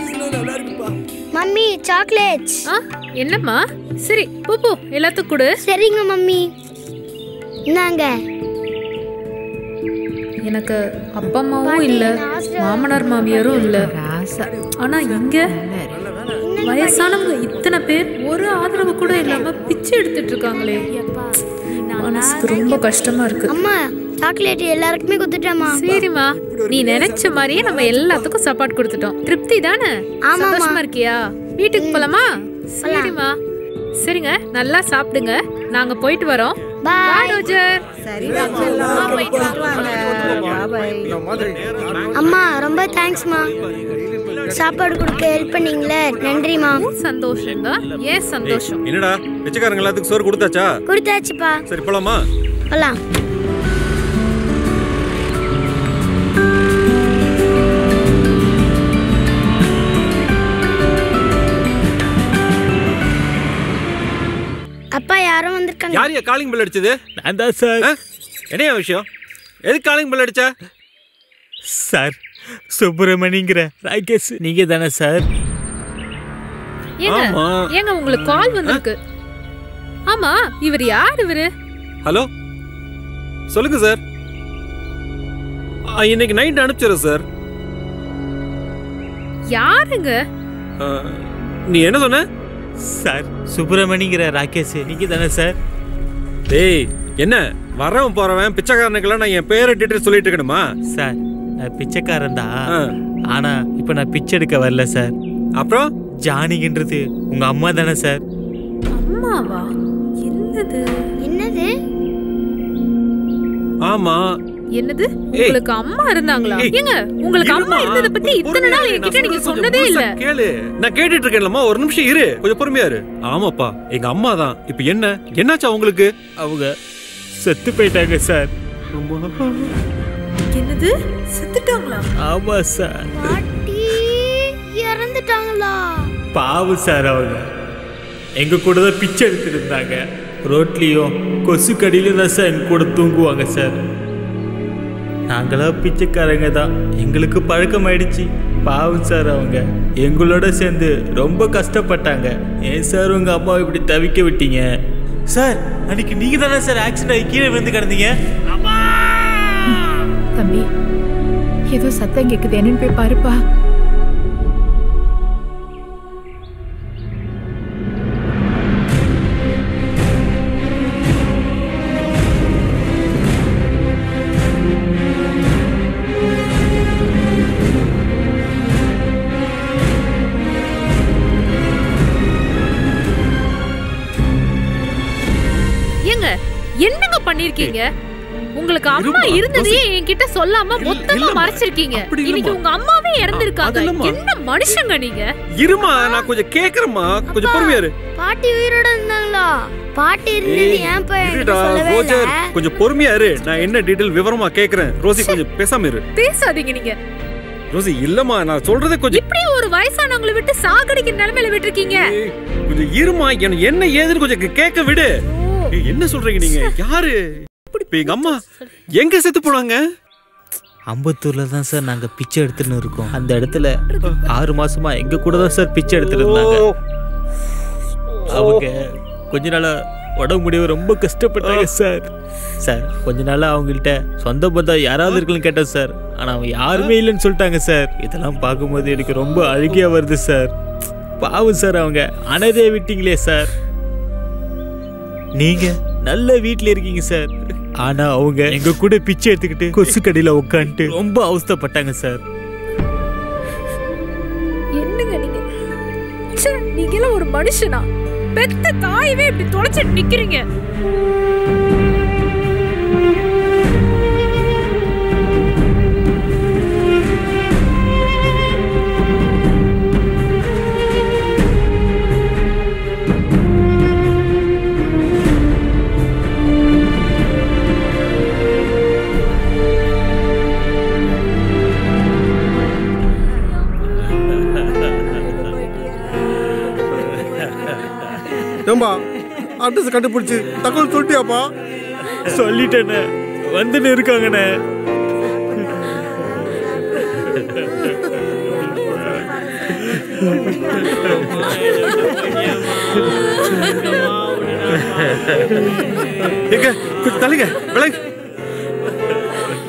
மம்மி சாக்லேட்ஸ் ஆ என்னம்மா சரி போ போ எல்லாத்துக்கும் கொடு சரிங்க மம்மி இந்தாங்க எனக்கு அப்பா அம்மாவும் இல்ல மாமனார் மாமியாரும் இல்ல ஆனா இங்க வயசானவங்க இத்தனை பேர் ஒரு ஆதரவு கூட இல்லாம பிச்சை எடுத்துட்டு இருக்காங்களே மனசுக்கு ரொம்ப கஷ்டமா இருக்கு அம்மா சாக்லேட் எல்லாருக்குமே கொடுத்துட்டேம்மா சரிம்மா நீ நினைச்ச மாதிரியே நம்ம எல்லாத்துக்கும் சாப்பாடு கொடுத்துட்டோம் திருப்தி தானே ஆமாம்மா. சந்தோஷமா இருக்கியா வீட்டுக்கு போலாமா சரிம்மா சரிங்க நல்லா சாப்பிடுங்க நாங்க போயிட்டு வரோம் பாய் ரோஜர் அம்மா ரொம்ப தேங்க்ஸ்மா சாப்பாடு கொடுக்க ஹெல்ப் பண்ணீங்களே நன்றிம்மா சந்தோஷம் தான் ஏன் சந்தோஷம் என்னடா பிச்சைக்காரங்க எல்லாத்துக்கும் சோறு கொடுத்தாச்சா கொடுத்தாச்சுப்பா சரி போலாமா போலாம் அப்பா யாரும் வந்திருக்காங்க யாரையா காலிங் பெல் அடிச்சது நான் தான் சார் என்னையா விஷயம் எதுக்கு காலிங் பெல் அடிச்ச சார் சுப்பிரமணிங்கிற ராகேஷ் நீங்க தானே சார் ஏங்க ஆமா. ஏங்க உங்களுக்கு கால் வந்திருக்கு ஆமா இவர் யார் இவரு ஹலோ சொல்லுங்க சார் ஆ, இன்னைக்கு நைட் அனுப்பிச்சிடுறேன் சார் யாருங்க ஆ, நீ என்ன சொன்ன சார் சுப்பிரமணிங்கிற ராகேஷ் நீங்க தானே சார் டேய் என்ன வரவன் போறவன் பிச்சைக்காரனுக்கெல்லாம் நான் என் பேரை டீட்டெயில் சொல்லிட்டு இருக்கணுமா சார் நான் பிச்சைக்காரன் தான் ஆனா இப்ப நான் பிச்சை எடுக்க வரல சார் அப்புறம் ஜானிகின்றது உங்க அம்மா தானே சார் அம்மாவா என்னது என்னது ஆமா என்னது உங்களுக்கு அம்மா இருந்தாங்களா ஏங்க உங்களுக்கு அம்மா இருந்தத பத்தி இத்தனை நாள் என்கிட்ட நீங்க சொன்னதே இல்ல கேளு நான் கேட்டுட்டு இருக்கேன்லம்மா ஒரு நிமிஷம் இரு கொஞ்சம் பொறுமையா இரு ஆமாப்பா எங்க அம்மா தான் இப்போ என்ன என்னாச்சு அவங்களுக்கு அவங்க செத்து போயிட்டாங்க சார் என்னது செத்துட்டாங்களா ஆமா சார் பாட்டி இறந்துட்டாங்களா பாவம் சார் அவங்க எங்க கூட தான் பிச்சை எடுத்துட்டு இருந்தாங்க ரோட்லயும் கொசு கடியிலும் தான் சார் எங்க கூட தூங்குவாங்க சார் நாங்களா பிச்சைக்காரங்க தான் எங்களுக்கு பழக்கமாயிடுச்சு பாவம் சார் அவங்க எங்களோட சேர்ந்து ரொம்ப கஷ்டப்பட்டாங்க ஏன் சார் உங்க அம்மாவை இப்படி தவிக்க விட்டீங்க சார் அன்னைக்கு நீங்க தானே சார் ஆக்சிடென்ட் ஆகி கீழே விழுந்து கிடந்தீங்க தம்பி ஏதோ சத்தம் கேக்குது என்னன்னு போய் பாருப்பா ஏங்க என்னங்க பண்ணிருக்கீங்க உங்களுக்கு அம்மா இருந்ததையே என்கிட்ட சொல்லாம மொத்தமா மறைச்சிருக்கீங்க இன்னைக்கு உங்க அம்மாவே இறந்திருக்காங்க அதெல்லாமா. என்ன மனுஷங்க நீங்க இருமா நான் கொஞ்சம் கேக்குறேம்மா கொஞ்சம் பொறுமையா இரு பாட்டி உயிரோட இருந்தாங்களா பாட்டி இருந்தது ஏய், ஏன் போய் என்கிட்ட இருடா, சொல்லவே ரோஜர் இல்ல கொஞ்சம் பொறுமையா இரு நான் என்ன டீடைல் விவரமா கேக்குறேன் ரோசி கொஞ்சம் பேசாம இரு பேசாதீங்க நீங்க ரோசி இல்லம்மா நான் சொல்றதை கொஞ்சம் இப்படி ஒரு வயசானவங்களை விட்டு சாகடிக்கிற நிலைமையில விட்டுருக்கீங்க கொஞ்சம் இருமா என்ன என்ன ஏதுன்னு கொஞ்சம் கே- கேட்க விடு ஏய், என்ன சொல்றீங்க நீங்க யாரு இப்ப எங்க அம்மா எங்க செத்து போனாங்க அம்பத்தூர்ல தான் சார் நாங்க பிச்சை எடுத்துன்னு இருக்கோம் அந்த இடத்துல ஆறு மாசமா எங்க கூட தான் சார் பிச்சை எடுத்துட்டு இருந்தாங்க அவங்க கொஞ்ச நாளா உடம்பு முடிவு ரொம்ப கஷ்டப்பட்டாங்க சார் சார் கொஞ்ச நாளா அவங்கள்ட்ட சொந்த பந்தம் யாராவது இருக்குன்னு கேட்டேன் சார் ஆனா அவங்க யாருமே இல்லைன்னு சொல்லிட்டாங்க சார் இதெல்லாம் பார்க்கும்போது எனக்கு ரொம்ப அழுகையா வருது சார் பாவம் சார் அவங்க அனதே விட்டீங்களே சார் நீங்க நல்ல வீட்ல இருக்கீங்க சார் ஆனா அவங்க எங்க கூட பிச்சை எடுத்துக்கிட்டு கொசு கடையில உட்காந்துட்டு ரொம்ப அவஸ்தைப்பட்டாங்க சார் என்னங்க நீங்க ச்சே, நீங்கெல்லாம் ஒரு மனுஷனா பெத்த தாயவே இப்படி தொலைச்சிட்டு நிக்கிறீங்க ஏம்பா அட்ரஸ் கண்டுபிடிச்சு தகவல் சொல்லிட்டியாப்பா சொல்லிட்டேனே வந்துன்னு இருக்காங்கண்ணே எங்க கொஞ்சம் தள்ளுங்க விலகு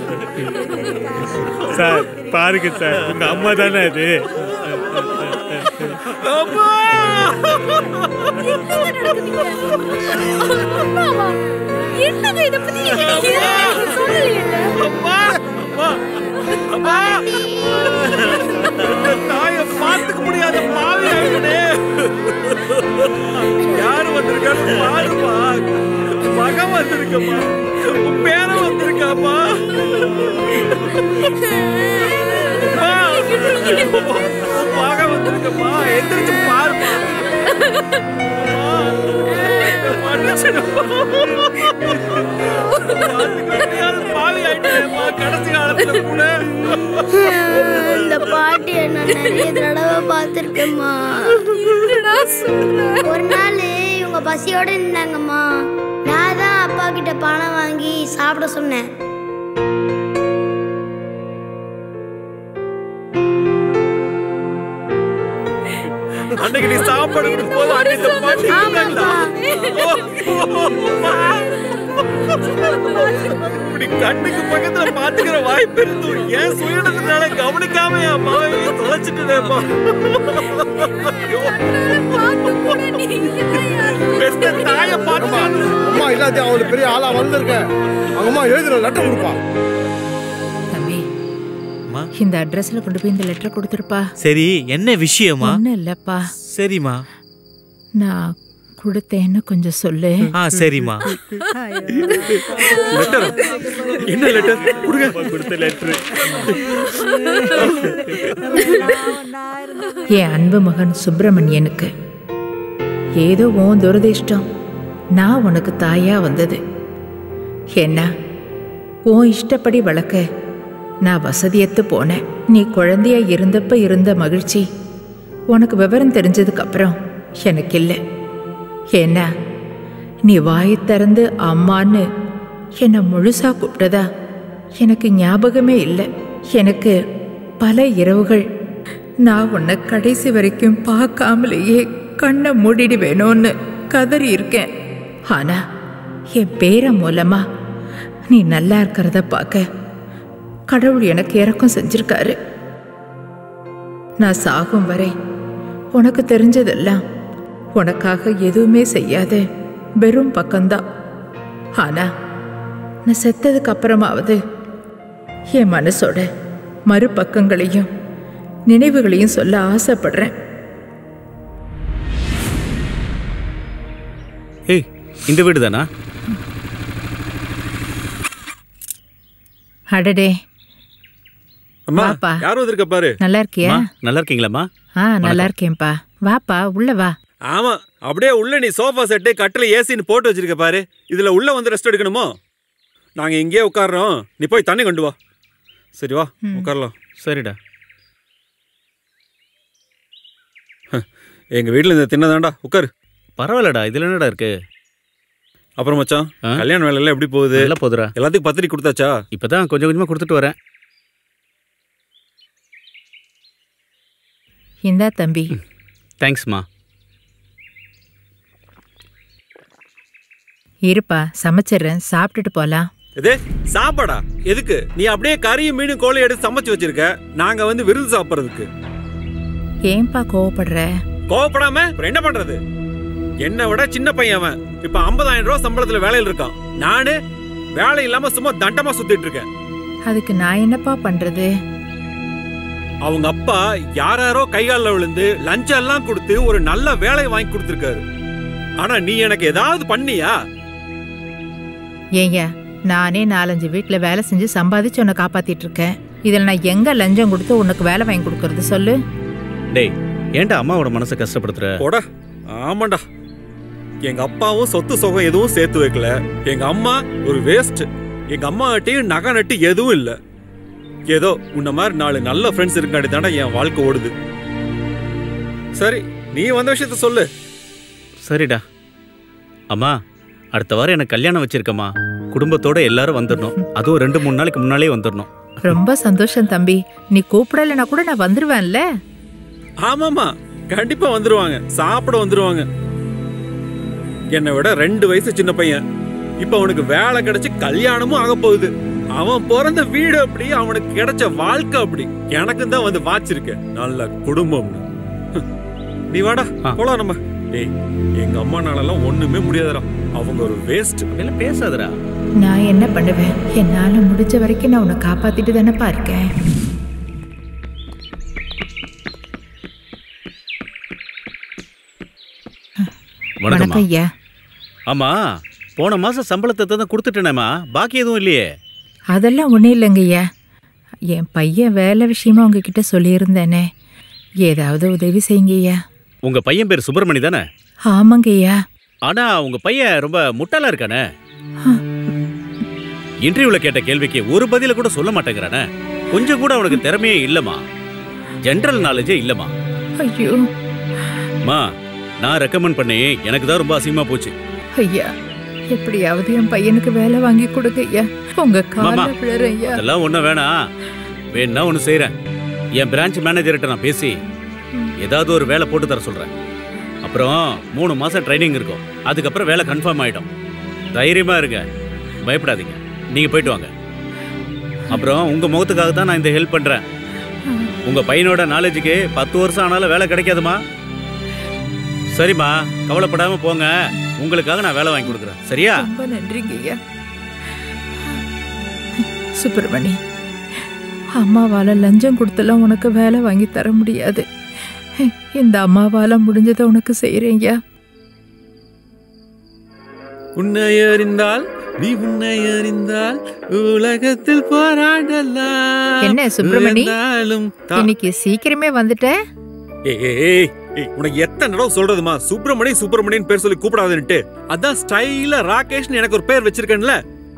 சார் பாருங்க சார் உங்க அம்மா தானே அது என்னங்க இத பத்தி சொல்லலையே தாயை பார்த்துக்க முடியாத பாவி ஆயிடுனே யாரு வந்திருக்கான்னு பாருப்பா மகன் வந்திருக்கப்பா உன் பேரன் வந்திருக்காப்பா அம்மா, உன் மகன் வந்திருக்கப்பா எந்திரிச்சு பாருப்பா மன்னிச்சிடுப்பா. பார்த்துக்க முடியாத பாவி ஆயிட்டேன்ப்பா, கடைசி காலத்துல கூட இந்த பாட்டியை நான் நிறைய தடவை பார்த்துருக்கேம்மா ஒரு நாள் இவங்க பசியோட இருந்தாங்கம்மா நான் தான் அப்பா கிட்ட பணம் வாங்கி சாப்பிட சொன்னேன் அன்னைக்கு நீ சாப்பாடு கொடுக்கும் போது அன்னைக்கு இந்த பாட்டி இருந்தாங்களா? ஓ, அம்மா. இப்படி கண்ணுக்கு பக்கத்துல பாத்துக்கிற வாய்ப்பு இருந்தும் ஏன் சுயநலத்தினால கவனிக்காம என் அம்மாவையே தொலைச்சிட்டேப்பா பெஸ்ட் தாய பாத்துமா அம்மா இல்லாத அவளுக்கு பெரிய ஆளா வந்திருக்க அவங்க அம்மா எழுதுற லெட்டர் கொடுப்பா தம்பி இந்த அட்ரஸ்ல கொண்டு போய் இந்த லெட்டர் கொடுத்துருப்பா சரி என்ன விஷயமா ஒன்றும் இல்லப்பா சரிம்மா நான் கொடுத்தேன்னு கொஞ்சம் சொல்லு ஆ சரிம்மா லெட்டர் என்ன லெட்டர் கொடுங்க கொடுத்த லெட்டர் என் அன்பு மகன் சுப்பிரமணியனுக்கு ஏதோ உன் துரதிர்ஷ்டம் நான் உனக்கு தாயா வந்தது என்ன உன் இஷ்டப்படி வளர்க்க நான் வசதியத்து போனேன் நீ குழந்தையா இருந்தப்ப இருந்த மகிழ்ச்சி உனக்கு விவரம் தெரிஞ்சதுக்கு அப்புறம் எனக்கு இல்லை ஏன்னா நீ வாயை திறந்து அம்மான்னு என்னை முழுசா கூப்பிட்டதா எனக்கு ஞாபகமே இல்லை எனக்கு பல இரவுகள் நான் உன்னை கடைசி வரைக்கும் பார்க்காமலேயே கண்ணை மூடிடுவேணும்னு கதறி இருக்கேன் ஆனா என் பேரை மூலமா நீ நல்லா இருக்கிறத பார்க்க கடவுள் எனக்கு இறக்கம் செஞ்சிருக்காரு நான் சாகும் வரை உனக்கு தெரிஞ்சதெல்லாம் உனக்காக எதுவுமே செய்யாத வெறும் பக்கம்தான் ஆனா நான் செத்ததுக்கு அப்புறமாவது என் மனசோட மறுபக்கங்களையும் நினைவுகளையும் சொல்ல ஆசைப்படுறேன் ஏய் இந்த வீடு தானா அடடே அம்மா வாப்பா. யாரும் வந்திருக்க பாரு நல்லா இருக்கியா அம்மா, நல்லா இருக்கீங்களாம்மா ஆ நல்லா இருக்கேன்ப்பா வாப்பா உள்ள வா ஆமா அப்படியே உள்ள நீ சோஃபா செட்டு கட்டில ஏசின்னு போட்டு வச்சிருக்க பாரு இதுல உள்ள வந்து ரெஸ்ட் எடுக்கணுமோ நாங்க இங்கேயே உட்கார்றோம் நீ போய் தண்ணி கொண்டு வா சரி வா உட்காரலாம் சரிடா எங்க வீட்ல இந்த தின்னதாண்டா உட்காரு பரவாயில்லடா இதுல என்னடா இருக்கு அப்புறம் மச்சான் கல்யாண வேலையெல்லாம் எப்படி போகுது நல்லா போகுதுடா எல்லாத்துக்கும் பத்திரிக்கை கொடுத்தாச்சா இப்பதான் கொஞ்சம் கொஞ்சமா கொடுத்துட்டு வரேன் இந்தா தம்பி தேங்க்ஸ்மா இருப்பா சமைச்சிடுறேன் சாப்பிட்டுட்டு போலாம் இதே சாப்பாடா எதுக்கு நீ அப்படியே கறியும் மீனும் கோழி எடுத்து சமைச்சு வச்சிருக்க நாங்க வந்து விருந்து சாப்பிடுறதுக்கு ஏன்பா கோவப்படுற கோவப்படாம அப்புறம் என்ன பண்றது என்னை விட சின்ன பையன் அவன் இப்ப 50000 ரூபாய் சம்பளத்துல வேலையில இருக்கான் நானு வேலை இல்லாம சும்மா தண்டமா சுத்திட்டு இருக்கேன் அதுக்கு நான் என்னப்பா பண்றது அவங்க அப்பா யாராரோ கைகாலில் விழுந்து லஞ்சம் எல்லாம் கொடுத்து ஒரு நல்ல வேலை வாங்கி கொடுத்துருக்காரு ஆனா நீ எனக்கு ஏதாவது பண்ணியா ஏங்க நானே நாலஞ்சு வீட்டில் வேலை செஞ்சு சம்பாதிச்சு உன்னை காப்பாத்திட்டு இருக்கேன் இதில் நான் எங்க லஞ்சம் கொடுத்து உனக்கு வேலை வாங்கி கொடுக்கறது சொல்லு டேய் ஏன்டா அம்மாவோட மனசை கஷ்டப்படுத்துற போடா ஆமாண்டா எங்க அப்பாவும் சொத்து சுகம் எதுவும் சேர்த்து வைக்கல எங்க அம்மா ஒரு வேஸ்ட் எங்க அம்மாட்டையும் நகை நட்டு எதுவும் இல்ல ஏதோ உன்ன மாதிரி நாலு நல்ல ஃப்ரெண்ட்ஸ் இருக்காண்டி தானே என் வாழ்க்கை ஓடுது சரி நீ வந்த விஷயத்த சொல்லு சரிடா அம்மா அடுத்த வாரம் எனக்கு கல்யாணம் வச்சிருக்கம்மா குடும்பத்தோட எல்லாரும் வந்துடணும் அதுவும் ரெண்டு மூணு நாளைக்கு முன்னாலே வந்துடணும் ரொம்ப சந்தோஷம் தம்பி நீ கூப்பிடலைன்னா கூட நான் வந்துருவேன்ல ஆமாமா கண்டிப்பா வந்துருவாங்க சாப்பிட வந்துருவாங்க என்னை விட ரெண்டு வயசு சின்ன பையன் இப்ப அவனுக்கு வேலை கிடைச்சு கல்யாணமும் ஆக போகுது அவன் பிறந்த வீடு அப்படி அவனுக்கு கிடைச்ச வாழ்க்கை அப்படி எனக்கு தான் வந்து வாச்சிருக்க நல்ல குடும்பம்னு நீ வாடா போலாம் நம்ம டேய் எங்க அம்மானாலலாம் ஒண்ணுமே முடியாதுடா அவங்க ஒரு வேஸ்ட் அதெல்லாம் பேசாதடா நான் என்ன பண்ணுவேன் என்னால முடிஞ்ச வரைக்கும் நான் உன்னை காப்பாத்திட்டு தானேப்பா இருக்கேன் வணக்கம்மா வணக்கம் ஐயா ஆமா போன மாசம் சம்பளத்தை தான் கொடுத்துட்டேனேம்மா பாக்கி எதுவும் இல்லையே அதெல்லாம் ஒன்றும் இல்லைங்க ஐயா என் பையன் வேலை விஷயமா உங்ககிட்ட சொல்லியிருந்தேனே ஏதாவது உதவி செய்யுங்க ஐயா உங்க பையன் பேர் சுப்பிரமணி தானே ஆமாங்க ஐயா ஆனா உங்க பையன் ரொம்ப முட்டாளா இருக்கானே இன்டர்வியூல கேட்ட கேள்விக்கு ஒரு பதில கூட சொல்ல மாட்டேங்கிறானே கொஞ்சம் கூட அவனுக்கு திறமையே இல்லம்மா ஜென்ரல் நாலேஜே இல்லம்மா ஐயோ மா நான் ரெக்கமெண்ட் பண்ணி எனக்கு தான் ரொம்ப அசிங்கமா போச்சு ஐயா எப்படியாவது என் பையனுக்கு வேலை வாங்கி கொடுங்க ஐயா உங்க மாமா கால விழுறேன் ஐயா அதெல்லாம் ஒன்றும் வேணாம் வேணா ஒன்று செய்கிறேன் என் பிரான்ச் மேனேஜர்கிட்ட நான் பேசி ஏதாவது ஒரு வேலை போட்டு தர சொல்கிறேன் அப்புறம் மூணு மாதம் ட்ரைனிங் இருக்கும் அதுக்கப்புறம் வேலை கன்ஃபார்ம் ஆகிடும் தைரியமாக இருங்க பயப்படாதீங்க நீங்கள் போயிட்டு வாங்க அப்புறம் உங்கள் முகத்துக்காக தான் நான் இந்த ஹெல்ப் பண்ணுறேன் உங்கள் பையனோட நாலேஜுக்கு பத்து வருஷம் ஆனாலும் வேலை கிடைக்காதுமா சரிம்மா கவலைப்படாமல் போங்க உங்களுக்காக நான் வேலை வாங்கி கொடுக்குறேன் சரியா ரொம்ப நன்றிங்க ஐயா சுப்பிரமணி அம்மாவால லஞ்சம் கொடுத்தெல்லாம் உனக்கு வேலை வாங்கி தர முடியாது இந்த அம்மாவால முடிஞ்சதை உனக்கு செய்யறேன் ஐயா உன்னை அறிந்தால் நீ உன்னை அறிந்தால் உலகத்தில் போராடலாம் என்ன சுப்பிரமணி விழுந்தாலும் தா- இன்னைக்கு சீக்கிரமே வந்துட்ட ஏய், ஏய், ஏய், ஏய், உனக்கு எத்தனை தடவை சொல்றதுமா சுப்பிரமணி சுப்பிரமணியன் பேர் சொல்லி கூப்பிடாதுன்னுட்டு அதான் ஸ்டைலா ராகேஷ்னு எனக்கு ஒரு பேர் வச்சிருக்கேன்ல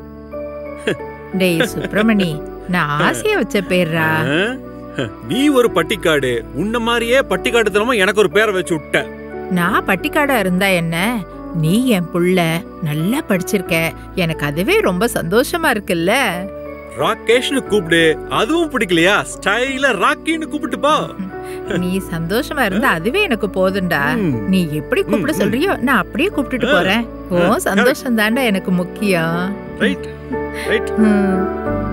டேய் சுப்பிரமணி நான் ஆசையா வச்ச பேர்ரா ஆ? நீ ஒரு பட்டிக்காடு உன்ன மாதிரியே பட்டிக்காடுத்தனமா எனக்கு ஒரு பேரை வச்சு விட்ட நான் பட்டிக்காடா இருந்தா என்ன நீ என் புள்ள நல்லா படிச்சிருக்க எனக்கு அதுவே ரொம்ப சந்தோஷமா இருக்குல்ல ராகேஷ்னு கூப்பிடு அதுவும் பிடிக்கலையா ஸ்டைலா ராக்கின்னு கூப்பிட்டு போ நீ சந்தோஷமா இருந்தா அதுவே எனக்கு போதும்டா நீ எப்படி கூப்பிட சொல்றியோ நான் அப்படியே கூப்பிட்டுட்டு போறேன் ஓ சந்தோஷம் தாண்டா எனக்கு முக்கியம் ரைட் ரைட் ம்.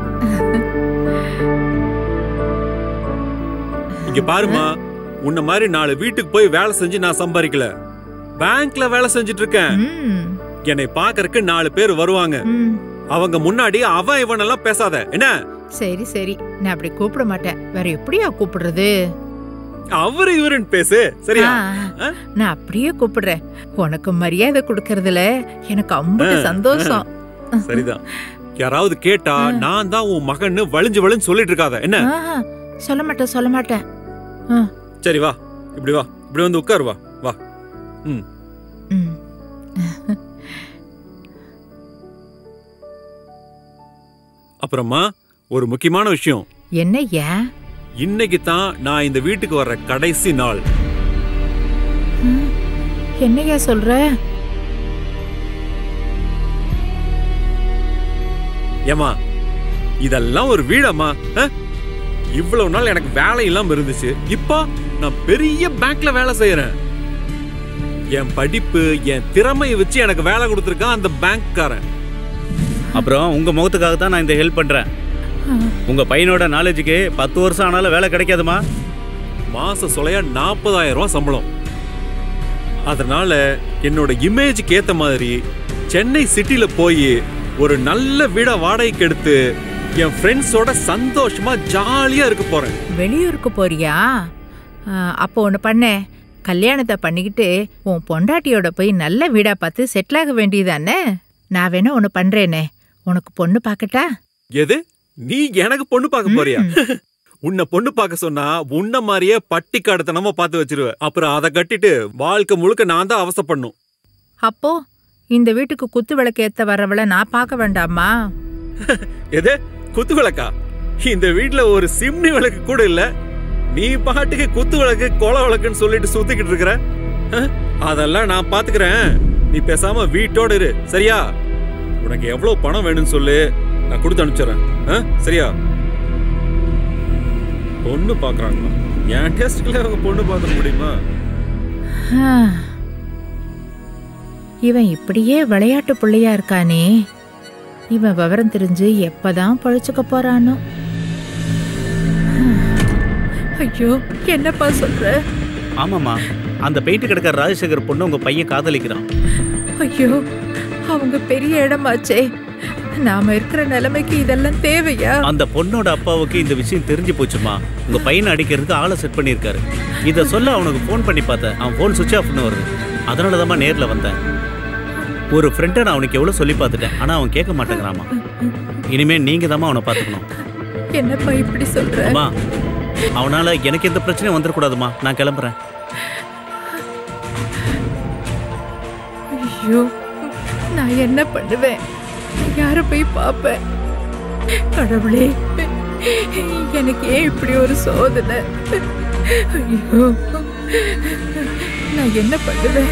இங்க பாருமா உன்ன மாதிரி நாலு வீட்டுக்கு போய் வேலை செஞ்சு நான் சம்பாதிக்கல பேங்க்ல வேலை செஞ்சுட்டு இருக்கேன் என்னை பாக்குறதுக்கு நாலு பேர் வருவாங்க அவங்க முன்னாடி அவன் இவனெல்லாம் பேசாத என்ன சரி சரி நான் அப்படி கூப்பிட மாட்டேன் வேற எப்படியா கூப்பிடுறது அவரு இவருன்னு பேசு சரியா ஆ, நான் அப்படியே கூப்பிடுறேன் உனக்கு மரியாதை கொடுக்கறதுல எனக்கு அம்புட்டு ஆ, சந்தோஷம் சரிதான் யாராவது கேட்டா நான் தான் உன் மகன்னு வழிஞ்சு வழிஞ்சு சொல்லிட்டு இருக்காத என்ன ஆஹா, சொல்ல மாட்டேன் சொல்ல மாட்டேன் ஆ, சரி வா இப்படி வா இப்படி வந்து உட்காரு வா வா ம் ம். அப்புறமா ஒரு முக்கியமான விஷயம் என்ன ஏன் இன்னைக்கு தான் நான் இந்த வீட்டுக்கு வர்ற கடைசி நாள் என்னையா சொல்ற ஏமா இதெல்லாம் ஒரு வீடம்மா அஹ்? இவ்வளவு நாள் எனக்கு வேலை இல்லாம இருந்துச்சு இப்போ நான் பெரிய பேங்க்ல வேலை செய்யறேன் என் படிப்பு என் திறமையை வச்சு எனக்கு வேலை கொடுத்துருக்கான் அந்த பேங்க்காரன் அப்புறம் உங்க முகத்துக்காக தான் நான் இந்த ஹெல்ப் பண்றேன் உங்க பையனோட நாலேஜுக்கு பத்து வருஷம் ஆனாலும் வேலை கிடைக்காதுமா மாச சொலையா நாற்பதாயிரம் ரூபாய் சம்பளம் அதனால என்னோட இமேஜுக்கு ஏத்த மாதிரி சென்னை சிட்டில போய் ஒரு நல்ல வீட வாடகைக்கு எடுத்து என் ஃப்ரெண்ட்ஸோட சந்தோஷமா ஜாலியா இருக்க போறேன் வெளியூருக்கு போறியா ஆ, அப்போ ஒன்று பண்ண கல்யாணத்தை பண்ணிக்கிட்டு உன் பொண்டாட்டியோட போய் நல்ல வீடா பார்த்து செட்டில் ஆக வேண்டியதானே நான் வேணா ஒன்று பண்றேனே உனக்கு பொண்ணு பார்க்கட்டா எது நீ எனக்கு பொண்ணு பார்க்க போறியா உன்னை பொண்ணு பார்க்க சொன்னா உன்ன மாதிரியே பட்டிக்காடுத்தனமா பார்த்து வச்சிருவ அப்புறம் அதை கட்டிட்டு வாழ்க்கை முழுக்க நான் தான் அவசப்படணும் அப்போ இந்த வீட்டுக்கு குத்து விளக்கு ஏத்த வரவளை நான் பார்க்க வேண்டாமா எது குத்து விளக்கா இந்த வீட்ல ஒரு சிம்னி விளக்கு கூட இல்ல நீ பாட்டுக்கு குத்து விளக்கு கொலை விளக்குன்னு சொல்லிட்டு சுத்திக்கிட்டு இருக்கிற அஹ், அதெல்லாம் நான் பாத்துக்கிறேன் நீ பேசாம வீட்டோட இரு சரியா உனக்கு எவ்வளவு பணம் வேணும்னு சொல்லு நான் கொடுத்து அனுப்பிச்சிடுறேன் அஹ், சரியா பொண்ணு பாக்குறாங்களா என் டேஸ்ட்ல அவங்க பொண்ணு பார்க்க முடியுமா ஆ. இவன் இப்படியே விளையாட்டு பிள்ளையா இருக்கானே இவன் விவரம் தெரிஞ்சு எப்பதான் பழிச்சுக்க போறானோ ஐயோ என்னப்பா சொல்ற ஆமாம்மா அந்த பெயிண்ட் கிடக்கிற ராஜசேகர் பொண்ணு உங்க பையன் காதலிக்கிறான் ஐயோ அவங்க பெரிய இடமாச்சே நாம இருக்கிற நிலைமைக்கு இதெல்லாம் தேவையா அந்த பொண்ணோட அப்பாவுக்கு இந்த விஷயம் தெரிஞ்சு போச்சுமா உங்க பையனை அடிக்கிறதுக்கு ஆளை செட் பண்ணியிருக்காரு இதை சொல்ல அவனுக்கு ஃபோன் பண்ணி பார்த்தேன் அவன் ஃபோன் சுவிட்ச் ஆஃப்னு வருது அதனால தான் நேரில் வந்தேன் ஒரு ஃப்ரெண்டை நான் அவனுக்கு எவ்வளோ சொல்லி பார்த்துட்டேன் ஆனால் அவன் கேட்க மாட்டேங்கிறாமா இனிமே நீங்க தாம்மா அவனை பார்த்துக்கணும் என்னப்பா இப்படி சொல்ற அம்மா அவனால எனக்கு எந்த பிரச்சனையும் வந்துடக்கூடாதுமா நான் கிளம்புறேன் ஐயோ நான் என்ன பண்ணுவேன் யார போய் பார்ப்பேன் கடவுளே எனக்கு ஏன் இப்படி ஒரு சோதனை ஐயோ நான் என்ன பண்ணுவேன்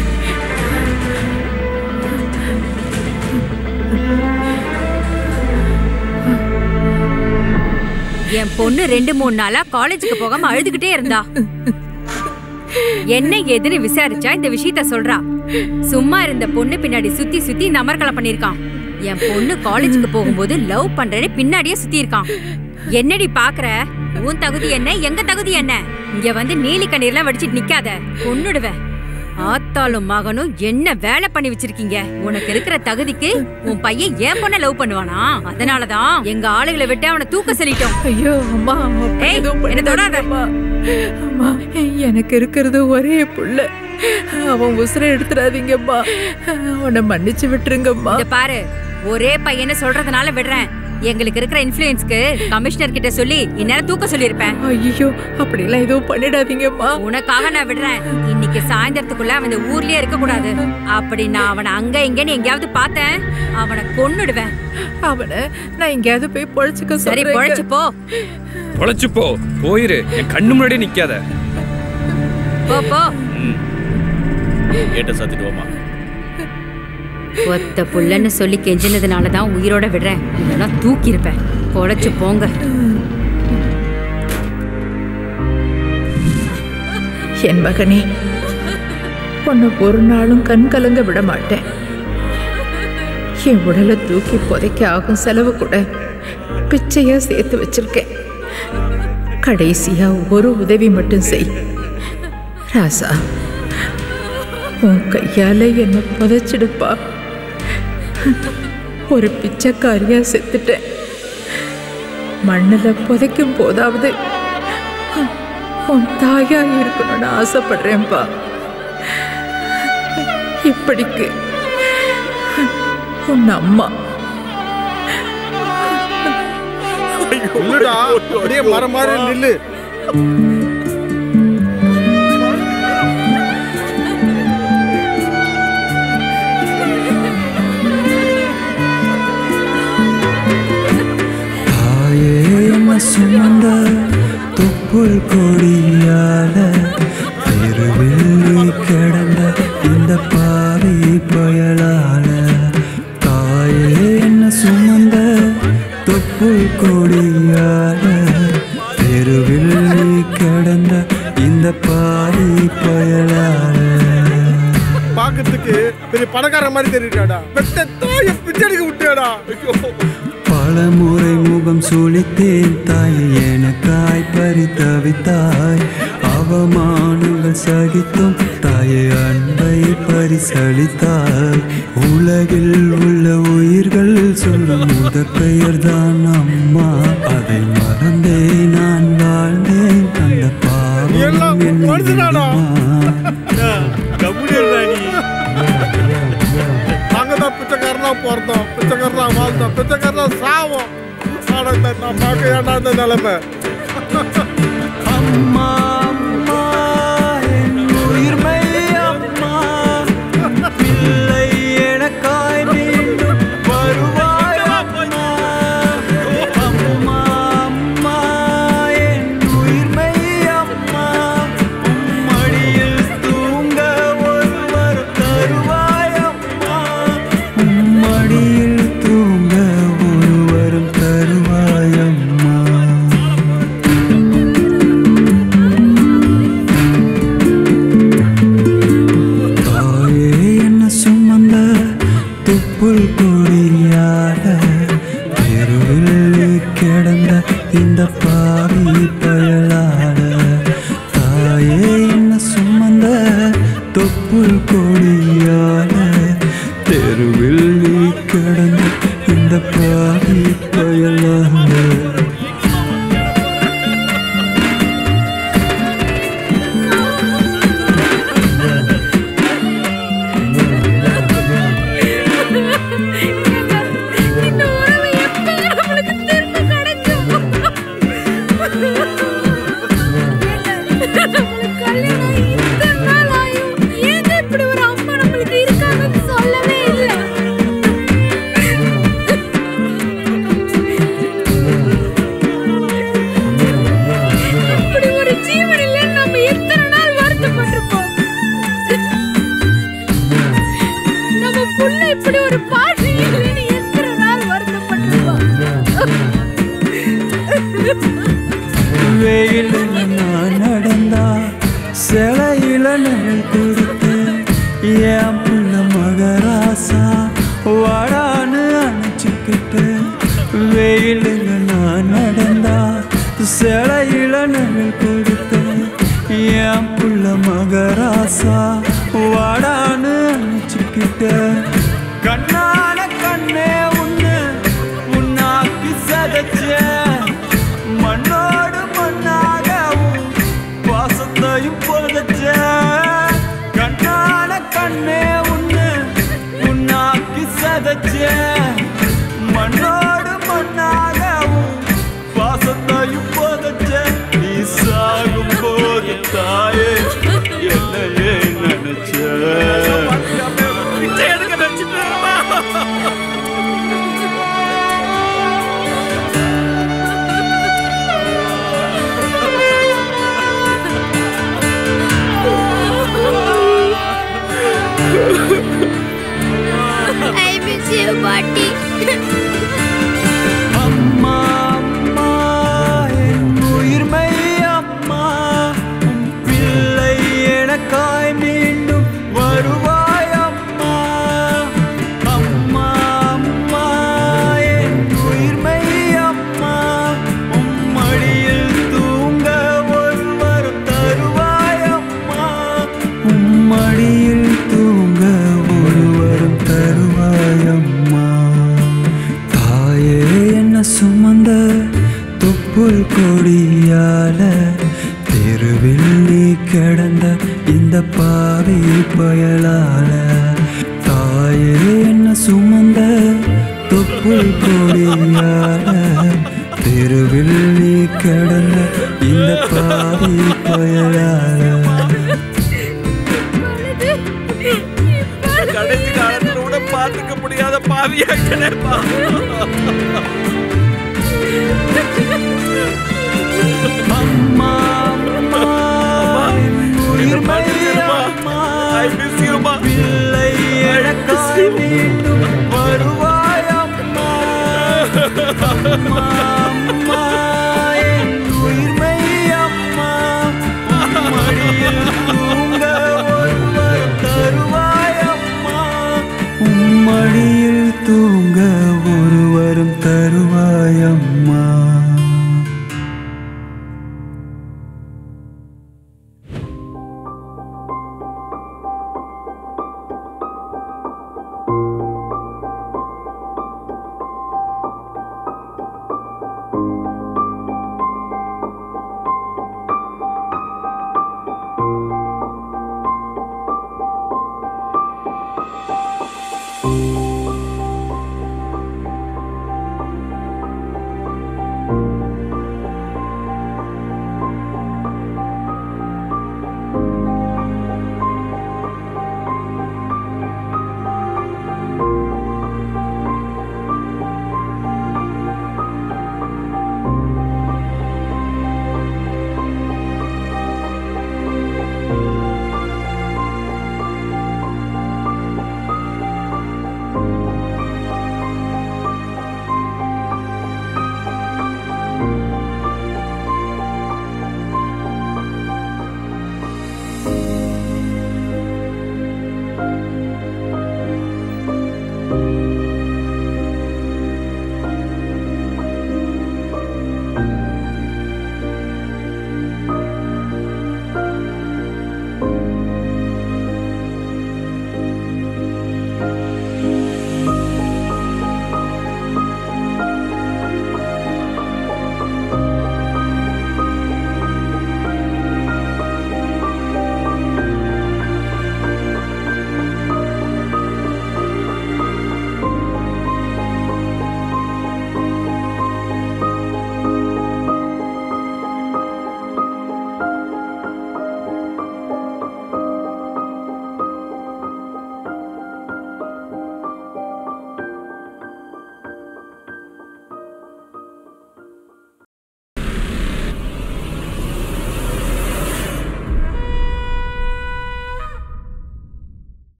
என் பொண்ணு ரெண்டு மூணு நாளா காலேஜுக்கு போகாம அழுதுகிட்டே இருந்தா என்ன ஏதுன்னு விசாரிச்சா இந்த விஷயத்த சொல்றா சும்மா இருந்த பொண்ணு பின்னாடி சுத்தி சுத்தி இந்த அமர்க்கலை பண்ணிருக்கான் என் பொண்ணு காலேஜுக்கு போகும்போது லவ் பண்றேன்னு பின்னாடியே சுத்தி இருக்கான் என்னடி பாக்குற உன் தகுதி என்ன எங்க தகுதி என்ன இங்க வந்து நீலி கண்ணீர்லாம் வடிச்சிட்டு நிக்காத கொன்னுடுவேன் ஆத்தாளும் மகனும் என்ன வேலை பண்ணி வச்சிருக்கீங்க உனக்கு இருக்கிற தகுதிக்கு உன் பையன் ஏன் பொண்ண லவ் பண்ணுவானா அதனாலதான் எங்க ஆளுகளை விட்டு அவனை தூக்க சொல்லிட்டோம் ஐயோ அம்மா அப்படி ஏய், எதுவும் என்ன தொடாத. பண்ணிடாதம்மா. அம்மா எனக்கு இருக்கிறது ஒரே புள்ள அவன் உசுரை எடுத்துறாதீங்கம்மா அவனை மன்னிச்சு விட்டுருங்கம்மா இத பாரு ஒரே பையனை சொல்றதுனால விடுறேன் எங்களுக்கு இருக்கிற இன்ஃபுளுன்ஸ்க்கு கமிஷனர் கிட்ட சொல்லி இந்நேரம் தூக்க சொல்லியிருப்பேன் ஐயோ அப்படிலாம் எதுவும் பண்ணிடாதீங்கம்மா உனக்காக நான் விடுறேன் இன்னைக்கு சாயந்தரத்துக்குள்ள அவன் இந்த ஊர்லயே இருக்க கூடாது அப்படி நான் அவனை அங்க இங்கன்னு எங்கேயாவது பார்த்தேன் அவனை கொன்னுடுவேன் அவனை நான் எங்கேயாவது போய் பொழைச்சுக்க சரி சொல்றேங்க. பொழைச்சு போ பொழைச்சு போ போயிரு என் கண்ணு முன்னாடியே நிக்காத போ போ கேட்ட சாத்திட்டு வாமா ஒத்த புள்ளன்னு சொல்லி கெஞ்சினதுனால தான் உயிரோட விடுறேன் இல்லைன்னா தூக்கி இருப்பேன் பொழைச்சு போங்க என் மகனே உன்னை ஒரு நாளும் கண் கலங்க விட மாட்டேன் என் உடலை தூக்கி புதைக்க ஆகும் செலவு கூட பிச்சையா சேர்த்து வச்சிருக்கேன் கடைசியா ஒரு உதவி மட்டும் செய் ராசா உன் கையால என்னை புதைச்சிடுப்பா ஒரு பிச்சைக்காரியா செத்துட்டேன் மண்ணில் புதைக்கும் போதாவது உன் தாயா இருக்கணும்னு ஆசைப்படுறேன்ப்பா இப்படிக்கு உன் அம்மா இல்லடா அப்படியே மரம் மாதிரி நில்லு தாயே என்ன சுமந்த தொப்புள் கொடியால தெருவில் கிடந்த இந்த பாவி பயலால தாயே என்ன சுமந்த தொப்புள் கொடியால தெருவில் கிடந்த இந்த பாவி பயலால பாக்கிறதுக்கு பெரிய பணக்கார மாதிரி தெரியுறாடா பெத்த தாய பிச்சடிக்க விட்டியாடா ஐயோ பலமுறை முகம் சுளித்தேன் தாய் எனக்காய் பரிதவித்தாய் அவமானங்கள் சகித்தும் தாயை அன்பை பரிசளித்தாய் உலகில் உள்ள உயிர்கள் சொல்லும் முதற் பெயர்தான் அம்மா அதை மறந்தே நான் வாழ்ந்தேன் அந்த பாவம் என் நாங்க தான் பிச்சைக்காரனா பிறந்தோம் பிச்சைக்காரனா வாழ்ந்தோம் பிச்சைக்காரனா சாவோம் ஆனா இந்த நான் பார்க்க ஏன்டா இந்த நிலைமை அம்மா அம்மா என் உயிர்மை அம்மா பிள்ளை எனக்காய் மீண்டும் வருவாய் அம்மா அம்மா அம்மா என் உயிர்மை அம்மா உம் மடியில் தூங்க ஒருவர் தருவாய் அம்மா உம் மடியில் தூங்க ஒருவரும் தருவாய் அம்மா தாயே என்ன சுமந்த துப்புள் கொடியாட தெருவில் கிடந்த இந்த பாவி பயலாட தாயே என்ன சுமந்த கிடந்த இந்த பாவி பயலாக இந்த உறவு எப்ப நம்மளுக்கு திரும்ப கிடைக்கும் நம்மளுக்கு கல்யாணம் ஆகி இத்தனை நாள் ஆயும். ஏங்க இப்படி ஒரு அம்மா நம்மளுக்கு இருக்காங்கன்னு சொல்லவே இல்லை இப்படி ஒரு ஜீவன் இல்லைன்னு நம்ம எத்தனை நாள் வருத்தப்பட்டிருப்போம் நம்ம புள்ள இப்படி ஒரு பாட்டு இல்லைன்னு எத்தனை நாள் வருத்தப்பட்டிருப்போம் வெயிலில் நான் நடந்தா சிலையில நிழல் கொடுத்து என் புள்ள மகராசா வாடான்னு அணைச்சிக்கிட்டு வெயிலில் நான் நடந்தா சிலையில நிழல் கொடுத்து என் புள்ள மகராசா வாடான்னு அணைச்சிக்கிட்டு கண்ணான கண்ணே உன்னு உன்னாக்கி சதைச்சேன் மண்ணோடு மண்ணாகவும் பாசத்தையும் புதைச்ச கண்ணான கண்ணே உன்னு உன்னாக்கி சதைச்ச மண்ணோடு மண்ணாகவும் பாசத்தையும் புதைச்ச நீ சாகும் போது தாயே என்னையே நினைச்ச ஐ மிஸ் யூ பாட்டி அம்மா அம்மா என் உயிர்மை அம்மா உன் பிள்ளை எனக்காய் மீண்டும் வருவாய் அம்மா அம்மா அம்மா என் உயிர்மை அம்மா உன் மடியில் தூங்க ஒருவர் தருவாய் அம்மா உன் மடியில் தூங்க ஒருவரும் தருவாய் அம்மா தாயே என்ன சுமந்த தொப்புள் கொடியால தெருவில் நீ கிடந்த இந்த பாவி பயலால தாயே என்ன சுமந்த தொப்புள் கொடியால தெருவில் நீ கிடந்த இந்த பாவி பயலால கடைசி காலத்துல கூட பார்த்துக்க முடியாத பாவியாக்கினேப்பா அம்மா அம்மா உயிர் அம்மா ஐ மிஸ் யூ மா பிள்ளை எனக்காய் மீண்டும் வருவாய் அம்மா அம்மா அம்மா என் உயிர்மை அம்மா உன் மடியில் தூங்க ஒருவர் தருவாய் அம்மா உன் மடியில் தூங்க ஒருவரும் தருவாய் அம்மா ஆ